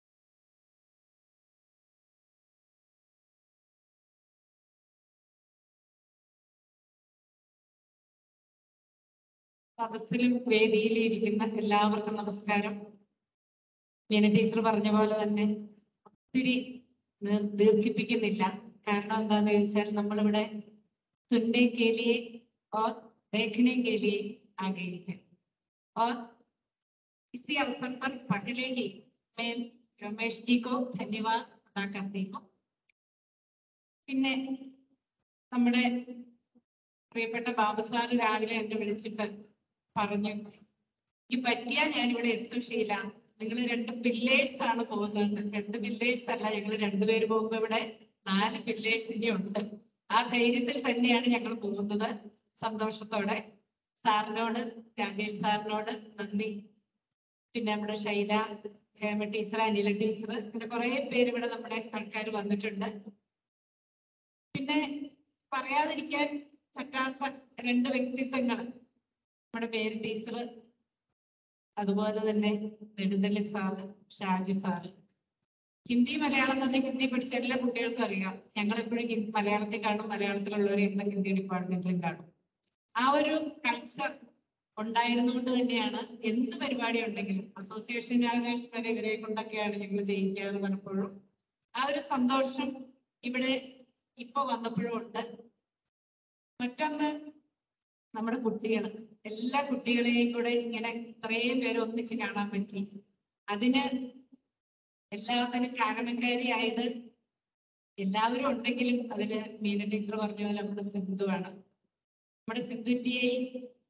സദസ്സിലും വേദിയിലും ഇരിക്കുന്ന എല്ലാവർക്കും നമസ്കാരം മീന ടീച്ചർ പറഞ്ഞ പോലെ തന്നെ ഒത്തിരി ദീർ- ദീർഘിപ്പിക്കുന്നില്ല കാരണം എന്താന്ന് ചോദിച്ചാൽ നമ്മളിവിടെ सुनने के लिए और देखने के लिए आ गई है और इसी अवसर पर पहले ही मैं രമേഷ് ജി को धन्यवाद अदा करती हूँ പിന്നെ നമ്മുടെ പ്രിയപ്പെട്ട ബാബു സാറ് രാവിലെ എന്നെ വിളിച്ചിട്ട് പറഞ്ഞു എനിക്ക് പറ്റിയാ ഞാൻ ഇവിടെ എത്തും ശീല നിങ്ങൾ രണ്ട് പില്ലേഴ്സ് ആണ് പോകുന്നത് രണ്ട് പില്ലേഴ്സ് അല്ല ഞങ്ങൾ രണ്ടുപേര് പോകുമ്പോ ഇവിടെ നാല് പില്ലേഴ്സ് ഇനി ഉണ്ട് ആ ധൈര്യത്തിൽ തന്നെയാണ് ഞങ്ങൾ പോകുന്നത് സന്തോഷത്തോടെ സാറിനോട് രാജേഷ് സാറിനോട് നന്ദി പിന്നെ നമ്മുടെ ശൈല ഹേമ ടീച്ചർ അനില ടീച്ചർ അങ്ങനെ കുറെ പേര് ഇവിടെ നമ്മുടെ ആൾക്കാർ വന്നിട്ടുണ്ട് പിന്നെ പറയാതിരിക്കാൻ പറ്റാത്ത രണ്ട് വ്യക്തിത്വങ്ങൾ നമ്മുടെ പേര് ടീച്ചർ അതുപോലെ തന്നെ നെടുന്തല്ലി സാറ് ഷാജി സാറ് ഹിന്ദി മലയാളം തന്നെ ഹിന്ദി പഠിച്ച എല്ലാ കുട്ടികൾക്കും അറിയാം ഞങ്ങൾ എപ്പോഴും ഹിന്ദി മലയാളത്തിൽ കാണും മലയാളത്തിലുള്ളവരെ എല്ലാം ഹിന്ദി ഡിപ്പാർട്ട്മെന്റിലും കാണും ആ ഒരു കൾച്ചർ ഉണ്ടായിരുന്നുകൊണ്ട് തന്നെയാണ് എന്ത് പരിപാടി ഉണ്ടെങ്കിലും അസോസിയേഷൻ രാജേഷ് വരെ ഇവരെ കൊണ്ടൊക്കെയാണ് ഞങ്ങൾ ചെയ്യിക്കാറ് പലപ്പോഴും ആ ഒരു സന്തോഷം ഇവിടെ ഇപ്പൊ വന്നപ്പോഴും ഉണ്ട് മറ്റൊന്ന് നമ്മുടെ കുട്ടികൾ എല്ലാ കുട്ടികളെയും കൂടെ ഇങ്ങനെ ഇത്രയും പേര് ഒന്നിച്ച് കാണാൻ പറ്റി അതിന് എല്ലാത്തിനും കാരണക്കാരിയായത് എല്ലാവരും ഉണ്ടെങ്കിലും അതില് മീന ടീച്ചർ പറഞ്ഞ പോലെ നമ്മുടെ സിന്ധുവാണ് നമ്മുടെ സിന്ധുറ്റിയെയും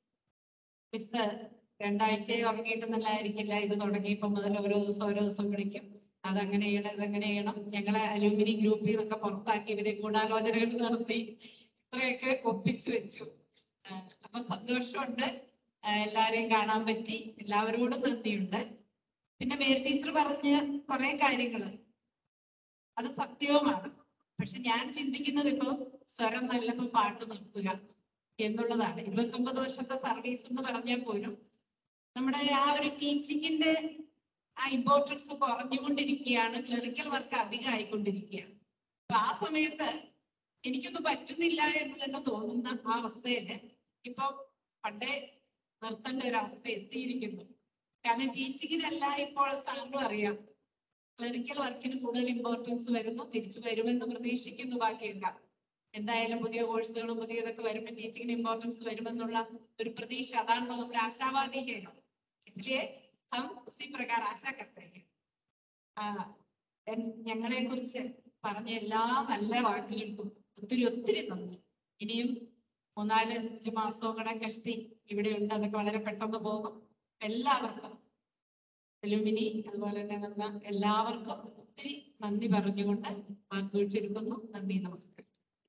മിസ് രണ്ടാഴ്ചയെ ഉറങ്ങിയിട്ടെന്നല്ലായിരിക്കില്ല ഇത് തുടങ്ങിയപ്പോൾ മുതൽ ഓരോ ദിവസം ഓരോ ദിവസം വിളിക്കും അതങ്ങനെ ചെയ്യണം ഇതങ്ങനെ ചെയ്യണം ഞങ്ങളെ അലൂമിനി ഗ്രൂപ്പിൽ നിന്നൊക്കെ പുറത്താക്കി ഇവരെ ഗൂഢാലോചനകൾ നടത്തി ഇത്രയൊക്കെ ഒപ്പിച്ചു വെച്ചു ആ, അപ്പൊ സന്തോഷമുണ്ട് ആ, എല്ലാരെയും കാണാൻ പറ്റി എല്ലാവരോടും നന്ദിയുണ്ട് പിന്നെ മേരി ടീച്ചർ പറഞ്ഞ കുറെ കാര്യങ്ങൾ അത് സത്യവുമാണ് പക്ഷെ ഞാൻ ചിന്തിക്കുന്നത് ഇപ്പൊ സ്വരം നല്ലപ്പോ പാട്ട് നിർത്തുക എന്നുള്ളതാണ് ഇരുപത്തൊമ്പത് വർഷത്തെ സർവീസ് എന്ന് പറഞ്ഞാൽ പോലും നമ്മുടെ ആ ഒരു ടീച്ചിങ്ങിന്റെ ആ ഇമ്പോർട്ടൻസ് കുറഞ്ഞുകൊണ്ടിരിക്കുകയാണ് ക്ലറിക്കൽ വർക്ക് അധികം ആയിക്കൊണ്ടിരിക്കുകയാണ് അപ്പൊ ആ സമയത്ത് എനിക്കൊന്നും പറ്റുന്നില്ല എന്ന് തന്നെ തോന്നുന്ന ആ അവസ്ഥയില് ഇപ്പൊ പണ്ടേ നിർത്തേണ്ട ഒരു അവസ്ഥ എത്തിയിരിക്കുന്നു കാരണം ടീച്ചിങ്ങിനല്ല ഇപ്പോൾ സാറിനും അറിയാം ക്ലറിക്കൽ വർക്കിന് കൂടുതൽ ഇമ്പോർട്ടൻസ് വരുന്നു തിരിച്ചു വരുമെന്ന് പ്രതീക്ഷിക്കുന്നു ബാക്കിയെല്ലാം എന്തായാലും പുതിയ കോഴ്സുകളും പുതിയതൊക്കെ വരുമ്പോൾ ടീച്ചിങ്ങിന് ഇമ്പോർട്ടൻസ് വരുമെന്നുള്ള ഒരു പ്രതീക്ഷ അതാണല്ലോ നമ്മൾ ആശാവാദി है इसलिए हम उसी प्रकार आशा करते हैं ആ, എൻ- ഞങ്ങളെ കുറിച്ച് പറഞ്ഞ എല്ലാ നല്ല വാക്കുകൾക്കും ഒത്തിരി ഒത്തിരി നന്ദി ഇനിയും മൂന്നാല് അഞ്ച് മാസവും കൂടെ കഷ്ടി ഇവിടെ ഉണ്ട് അതൊക്കെ വളരെ പെട്ടെന്ന് പോകും എല്ലാവർക്കും അലുമിനി അതുപോലെ തന്നെ വന്ന എല്ലാവർക്കും ഒത്തിരി നന്ദി പറഞ്ഞുകൊണ്ട് വാക്കുകൾ ചുരുക്കുന്നു നന്ദി നമസ്കാരം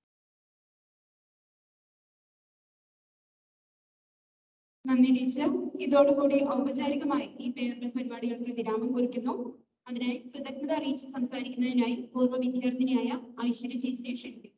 നന്ദി ടീച്ചർ ഇതോടുകൂടി ഔപചാരികമായി ഈ പേരിടൽ പരിപാടികൾക്ക് വിരാമം കുറിക്കുന്നു അതിനായി കൃതജ്ഞത അറിയിച്ച് സംസാരിക്കുന്നതിനായി പൂർവ്വ വിദ്യാർത്ഥിനിയായ ഐശ്വര്യ ചേച്ചിയെ ക്ഷണിക്കും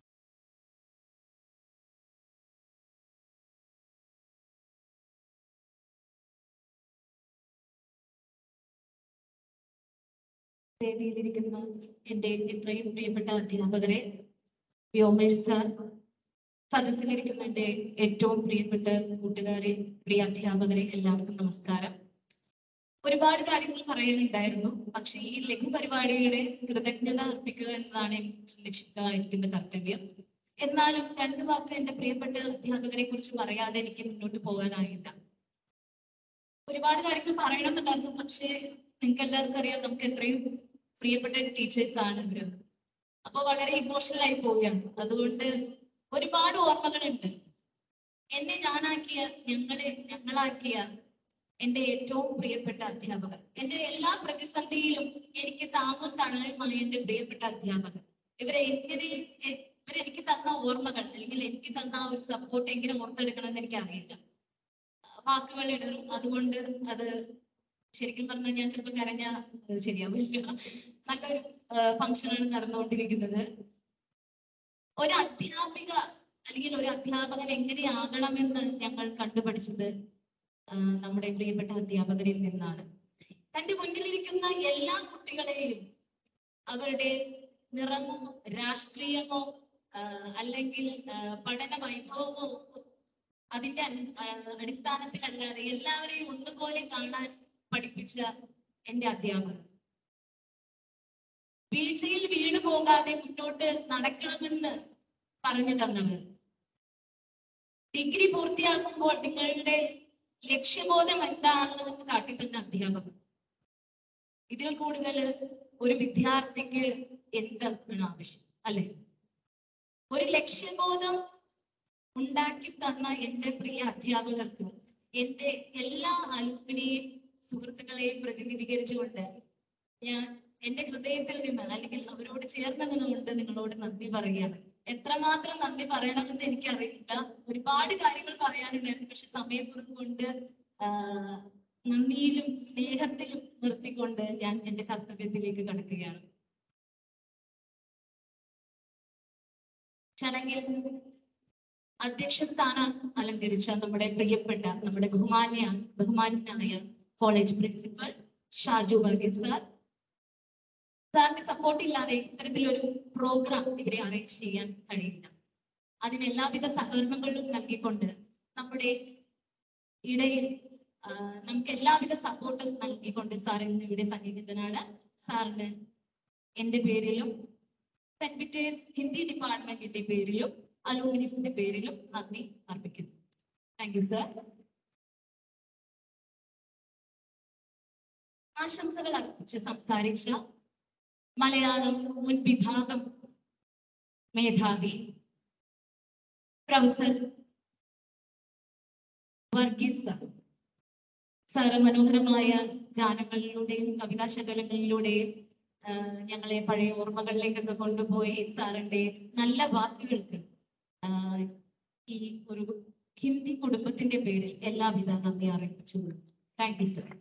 വേദിയിലിരിക്കുന്ന എന്റെ എത്രയും പ്രിയപ്പെട്ട അധ്യാപകരെ വ്യോമേഷ് സാർ സദസ്സിലിരിക്കുന്ന എന്റെ ഏറ്റവും പ്രിയപ്പെട്ട കൂട്ടുകാരെ പ്രിയ അധ്യാപകരെ എല്ലാവർക്കും നമസ്കാരം ഒരുപാട് കാര്യങ്ങൾ പറയാനുണ്ടായിരുന്നു പക്ഷെ ഈ ലഘു പരിപാടിയുടെ കൃതജ്ഞത അർപ്പിക്കുക എന്നതാണ് എനിക്ക് നിക്ഷിപ്തമായിരിക്കുന്ന കർത്തവ്യം എന്നാലും രണ്ടു വാക്ക് എന്റെ പ്രിയപ്പെട്ട അധ്യാപകരെ കുറിച്ച് പറയാതെ എനിക്ക് മുന്നോട്ട് പോകാനായില്ല ഒരുപാട് കാര്യങ്ങൾ പറയണമെന്നുണ്ടായിരുന്നു പക്ഷേ നിങ്ങൾക്ക് എല്ലാവർക്കും അറിയാം നമുക്ക് എത്രയും പ്രിയപ്പെട്ട ടീച്ചേഴ്സ് ആണ് ഇവര് അപ്പൊ വളരെ ഇമോഷണൽ ആയി പോവുകയാണ് അതുകൊണ്ട് ഒരുപാട് ഓർമ്മകളുണ്ട് എന്നെ ഞാനാക്കിയ ഞങ്ങളെ ഞങ്ങളാക്കിയ എന്റെ ഏറ്റവും പ്രിയപ്പെട്ട അധ്യാപകർ എന്റെ എല്ലാ പ്രതിസന്ധിയിലും എനിക്ക് താങ്ങും തണലുമായി എന്റെ പ്രിയപ്പെട്ട അധ്യാപകർ ഇവരെ എങ്ങനെ എ- ഇവരെനിക്ക് തന്ന ഓർമ്മകൾ അല്ലെങ്കിൽ എനിക്ക് തന്ന ആ ഒരു സപ്പോർട്ട് എങ്ങനെ ഓർത്തെടുക്കണം എന്ന് എനിക്ക് അറിയില്ല വാക്കുകൾ ഇടറും അതുകൊണ്ട് അത് ശരിക്കും പറഞ്ഞാൽ ഞാൻ ചിലപ്പോൾ കരഞ്ഞ അത് ശരിയാവില്ല നല്ലൊരു ഫംഗ്ഷനാണ് നടന്നുകൊണ്ടിരിക്കുന്നത് ഒരു അധ്യാപിക അല്ലെങ്കിൽ ഒരു അധ്യാപകൻ എങ്ങനെയാകണമെന്ന് ഞങ്ങൾ കണ്ടുപഠിച്ചത് ആ, നമ്മുടെ പ്രിയപ്പെട്ട അധ്യാപകരിൽ നിന്നാണ് തന്റെ മുന്നിലിരിക്കുന്ന എല്ലാ കുട്ടികളെയും അവരുടെ നിറമോ രാഷ്ട്രീയമോ ആ, അല്ലെങ്കിൽ ആ, പഠന വൈഭവമോ അതിന്റെ അൻ- ആ, അടിസ്ഥാനത്തിലല്ലാതെ എല്ലാവരെയും ഒന്നുപോലെ കാണാൻ പഠിപ്പിച്ച എന്റെ അധ്യാപകർ വീഴ്ചയിൽ വീണു പോകാതെ മുന്നോട്ട് നടക്കണമെന്ന് പറഞ്ഞു തന്നവർ ഡിഗ്രി പൂർത്തിയാക്കുമ്പോൾ നിങ്ങളുടെ ലക്ഷ്യബോധം എന്താണെന്ന് കാട്ടിത്തന്ന അധ്യാപകർ ഇതിൽ കൂടുതൽ ഒരു വിദ്യാർത്ഥിക്ക് എന്താണ് ആവശ്യം അല്ലെ ഒരു ലക്ഷ്യബോധം ഉണ്ടാക്കി തന്ന എന്റെ പ്രിയ അധ്യാപകർക്ക് എന്റെ എല്ലാ അലുമിനി സുഹൃത്തുക്കളെയും പ്രതിനിധീകരിച്ചുകൊണ്ട് ഞാൻ എന്റെ ഹൃദയത്തിൽ നിന്ന് അല്ലെങ്കിൽ അവരോട് ചേർന്ന് നിന്നുകൊണ്ട് നിങ്ങളോട് നന്ദി പറയുകയാണ് എത്രമാത്രം നന്ദി പറയണമെന്ന് എനിക്കറിയില്ല ഒരുപാട് കാര്യങ്ങൾ പറയാനുണ്ടായിരുന്നു പക്ഷെ സമയക്കുറവ് കൊണ്ട് ആ, നന്ദിയിലും സ്നേഹത്തിലും നിർത്തിക്കൊണ്ട് ഞാൻ എന്റെ കർത്തവ്യത്തിലേക്ക് കടക്കുകയാണ് ചടങ്ങിൽ അധ്യക്ഷ സ്ഥാനം അലങ്കരിച്ച നമ്മുടെ പ്രിയപ്പെട്ട നമ്മുടെ ബഹുമാന്യ ബഹുമാന്യനായ college principal Shaju Varghese sir സാറിന്റെ സപ്പോർട്ട് ഇല്ലാതെ ഇത്തരത്തിലൊരു പ്രോഗ്രാം ഇവിടെ അറേഞ്ച് ചെയ്യാൻ കഴിയില്ല അതിന് എല്ലാവിധ സഹകരണങ്ങളും നൽകിക്കൊണ്ട് നമ്മുടെ ഇടയിൽ ആ, നമുക്ക് എല്ലാവിധ സപ്പോർട്ടും നൽകിക്കൊണ്ട് സാർ ഇന്ന് ഇവിടെ സന്നിഹിതനാണ് സാറിന് എന്റെ പേരിലും സെന്റ് പീറ്റേഴ്സ് ഹിന്ദി ഡിപ്പാർട്ട്മെന്റിന്റെ പേരിലും അലൂമിനിസിന്റെ പേരിലും നന്ദി അർപ്പിക്കുന്നു താങ്ക് യു സർ ആശംസകൾ അർപ്പിച്ച് സംസാരിച്ച മലയാളം മുൻ വിഭാഗം മേധാവി പ്രൊഫസർ വർഗീസ് സർ സാറ് മനോഹരമായ ഗാനങ്ങളിലൂടെയും കവിതാശകലങ്ങളിലൂടെയും ആ, ഞങ്ങളെ പഴയ ഓർമ്മകളിലേക്കൊക്കെ കൊണ്ടുപോയി സാറിന്റെ നല്ല വാക്കുകൾക്ക് ആ, ഈ ഒരു ഹിന്ദി കുടുംബത്തിന്റെ പേരിൽ എല്ലാവിധ നന്ദി അറിയിച്ചു താങ്ക് യു സർ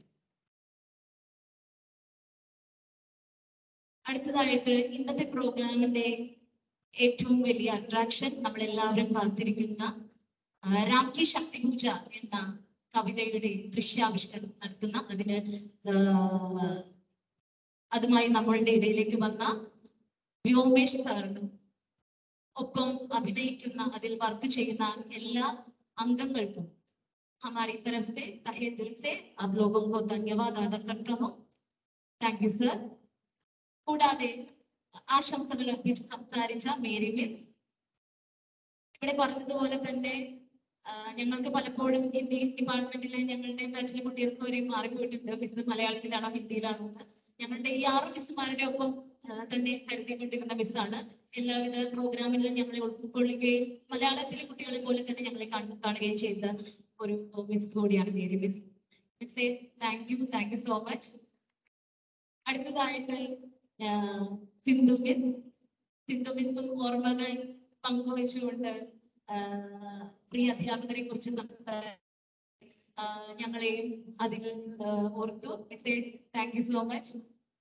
അടുത്തതായിട്ട് ഇന്നത്തെ പ്രോഗ്രാമിന്റെ ഏറ്റവും വലിയ അട്രാക്ഷൻ നമ്മൾ എല്ലാവരും കാത്തിരിക്കുന്ന ആ, രാംകി ശക്തി പൂജ എന്ന കവിതയുടെ ദൃശ്യാവിഷ്കരണം നടത്തുന്ന അതിന് ആ, അതുമായി നമ്മളുടെ ഇടയിലേക്ക് വന്ന വ്യോമേഷ് സാറിനും ഒപ്പം അഭിനയിക്കുന്ന അതിൽ വർക്ക് ചെയ്യുന്ന എല്ലാ അംഗങ്ങൾക്കും हमारी तरफ से तहे दिल से आप लोगों को धन्यवाद अदा करता हूँ താങ്ക് യു സർ കൂടാതെ ആശംസകൾ അർപ്പിച്ച് സംസാരിച്ച മേരി മിസ് ഇവിടെ പറഞ്ഞതുപോലെ തന്നെ ആ, ഞങ്ങൾക്ക് പലപ്പോഴും ഹിന്ദി ഡിപ്പാർട്ട്മെന്റിലെ ഞങ്ങളുടെ ബാച്ചിലെ കുട്ടികൾക്ക് വരെ മാറിപ്പോയിട്ടുണ്ട് മിസ് മലയാളത്തിലാണോ ഹിന്ദിയിലാണോ എന്ന് ഞങ്ങളുടെ ഈ ആറ് മിസ്സുമാരുടെ ഒപ്പം ആ, തന്നെ കരുതിക്കൊണ്ടിരുന്ന മിസ്സാണ് എല്ലാവിധ പ്രോഗ്രാമിലും ഞങ്ങളെ ഉൾക്കൊള്ളുകയും മലയാളത്തിലെ കുട്ടികളെ പോലെ തന്നെ ഞങ്ങളെ കാണു- കാണുകയും ചെയ്ത ഒരു മിസ് കൂടിയാണ് മേരി മിസ് മിസ്സേ thank you thank you so much അടുത്തതായിട്ട് ആ, സിന്ധു മിസ് സിന്ധു മിസ്സും ഓർമ്മകൾ പങ്കുവെച്ചുകൊണ്ട് ആ, പ്രിയ അധ്യാപകരെ കുറിച്ച് സംസാ- ആ, ഞങ്ങളെയും അതിൽ ആ, ഓർത്തു മിസ്സേ താങ്ക് യു സോ മച്ച്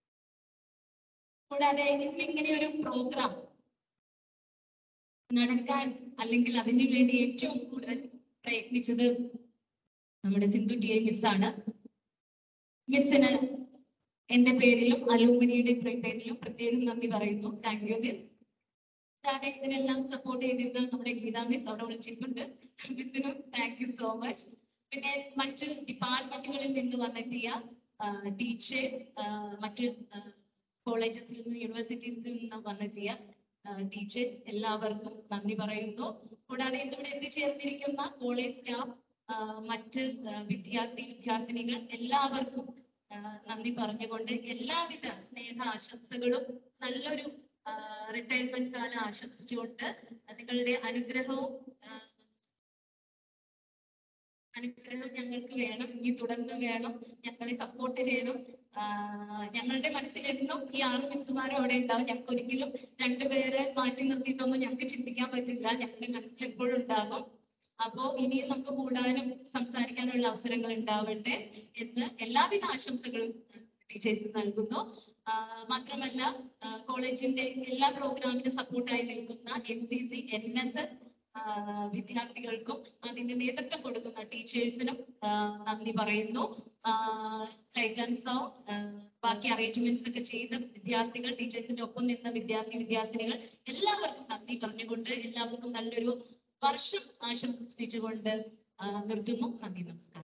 കൂടാതെ ഇന്ന് ഇങ്ങനെ ഒരു പ്രോഗ്രാം നടക്കാൻ അല്ലെങ്കിൽ അതിനു വേണ്ടി ഏറ്റവും കൂടുതൽ പ്രയത്നിച്ചത് നമ്മുടെ സിന്ധു ടി ഐ മിസ്സാണ് മിസ്സിന് എന്റെ പേരിലും അലൂമിനിയുടെ പേരിലും പ്രത്യേകം നന്ദി പറയുന്നു താങ്ക് യു മിസ് കൂടാതെ ഇതിനെല്ലാം സപ്പോർട്ട് ചെയ്തിരുന്ന നമ്മുടെ ഗീത മിസ് അവിടെ വിളിച്ചിട്ടുണ്ട് മിസ്സിനും താങ്ക് യു സോ മച്ച് പിന്നെ മറ്റ് ഡിപ്പാർട്ട്മെന്റുകളിൽ നിന്ന് വന്നെത്തിയ ടീച്ചർ മറ്റ് കോളേജസിൽ നിന്ന് യൂണിവേഴ്സിറ്റീസിൽ നിന്ന് വന്നെത്തിയ ടീച്ചർ എല്ലാവർക്കും നന്ദി പറയുന്നു കൂടാതെ ഇന്നിവിടെ എത്തിച്ചേർന്നിരിക്കുന്ന കോളേജ് സ്റ്റാഫ് മറ്റ് ആ, വിദ്യാർത്ഥി വിദ്യാർത്ഥിനികൾ എല്ലാവർക്കും ആ, നന്ദി പറഞ്ഞുകൊണ്ട് എല്ലാവിധ സ്നേഹ ആശംസകളും നല്ലൊരു റിട്ടയർമെന്റ് കാലം ആശംസിച്ചുകൊണ്ട് നിങ്ങളുടെ അനുഗ്രഹവും ആ, അനുഗ്രഹം ഞങ്ങൾക്ക് വേണം ഇനി തുടർന്ന് വേണം ഞങ്ങളെ സപ്പോർട്ട് ചെയ്യണം ആ, ഞങ്ങളുടെ മനസ്സിൽ എന്നും ഈ ആറ് മിസ്സുമാരും അവിടെ ഉണ്ടാവും ഞങ്ങൾക്ക് ഒരിക്കലും രണ്ടുപേരെ മാറ്റി നിർത്തിയിട്ടൊന്നും ഞങ്ങൾക്ക് ചിന്തിക്കാൻ പറ്റില്ല ഞങ്ങളുടെ മനസ്സിൽ എപ്പോഴും ഉണ്ടാകും അപ്പോ ഇനിയും നമുക്ക് കൂടാനും സംസാരിക്കാനുള്ള അവസരങ്ങൾ ഉണ്ടാവട്ടെ എന്ന് എല്ലാവിധ ആശംസകളും ടീച്ചേഴ്സ് നൽകുന്നു ആ, മാത്രമല്ല ആ, കോളേജിന്റെ എല്ലാ പ്രോഗ്രാമിനും സപ്പോർട്ടായി നിൽക്കുന്ന N C C N S S വിദ്യാർത്ഥികൾക്കും അതിന്റെ നേതൃത്വം കൊടുക്കുന്ന ടീച്ചേഴ്സിനും നന്ദി പറയുന്നു ലൈറ്റ് ആൻഡ് സൗണ്ട് ബാക്കി അറേഞ്ച്മെന്റ്സ് ഒക്കെ ചെയ്ത വിദ്യാർത്ഥികൾ ടീച്ചേഴ്സിന്റെ ഒപ്പം നിന്ന വിദ്യാർത്ഥി വിദ്യാർത്ഥിനികൾ എല്ലാവർക്കും നന്ദി പറഞ്ഞുകൊണ്ട് എല്ലാവർക്കും നല്ലൊരു വർഷം ആശംസിച്ചുകൊണ്ട് ആ, നിർത്തുന്നു നന്ദി നമസ്കാരം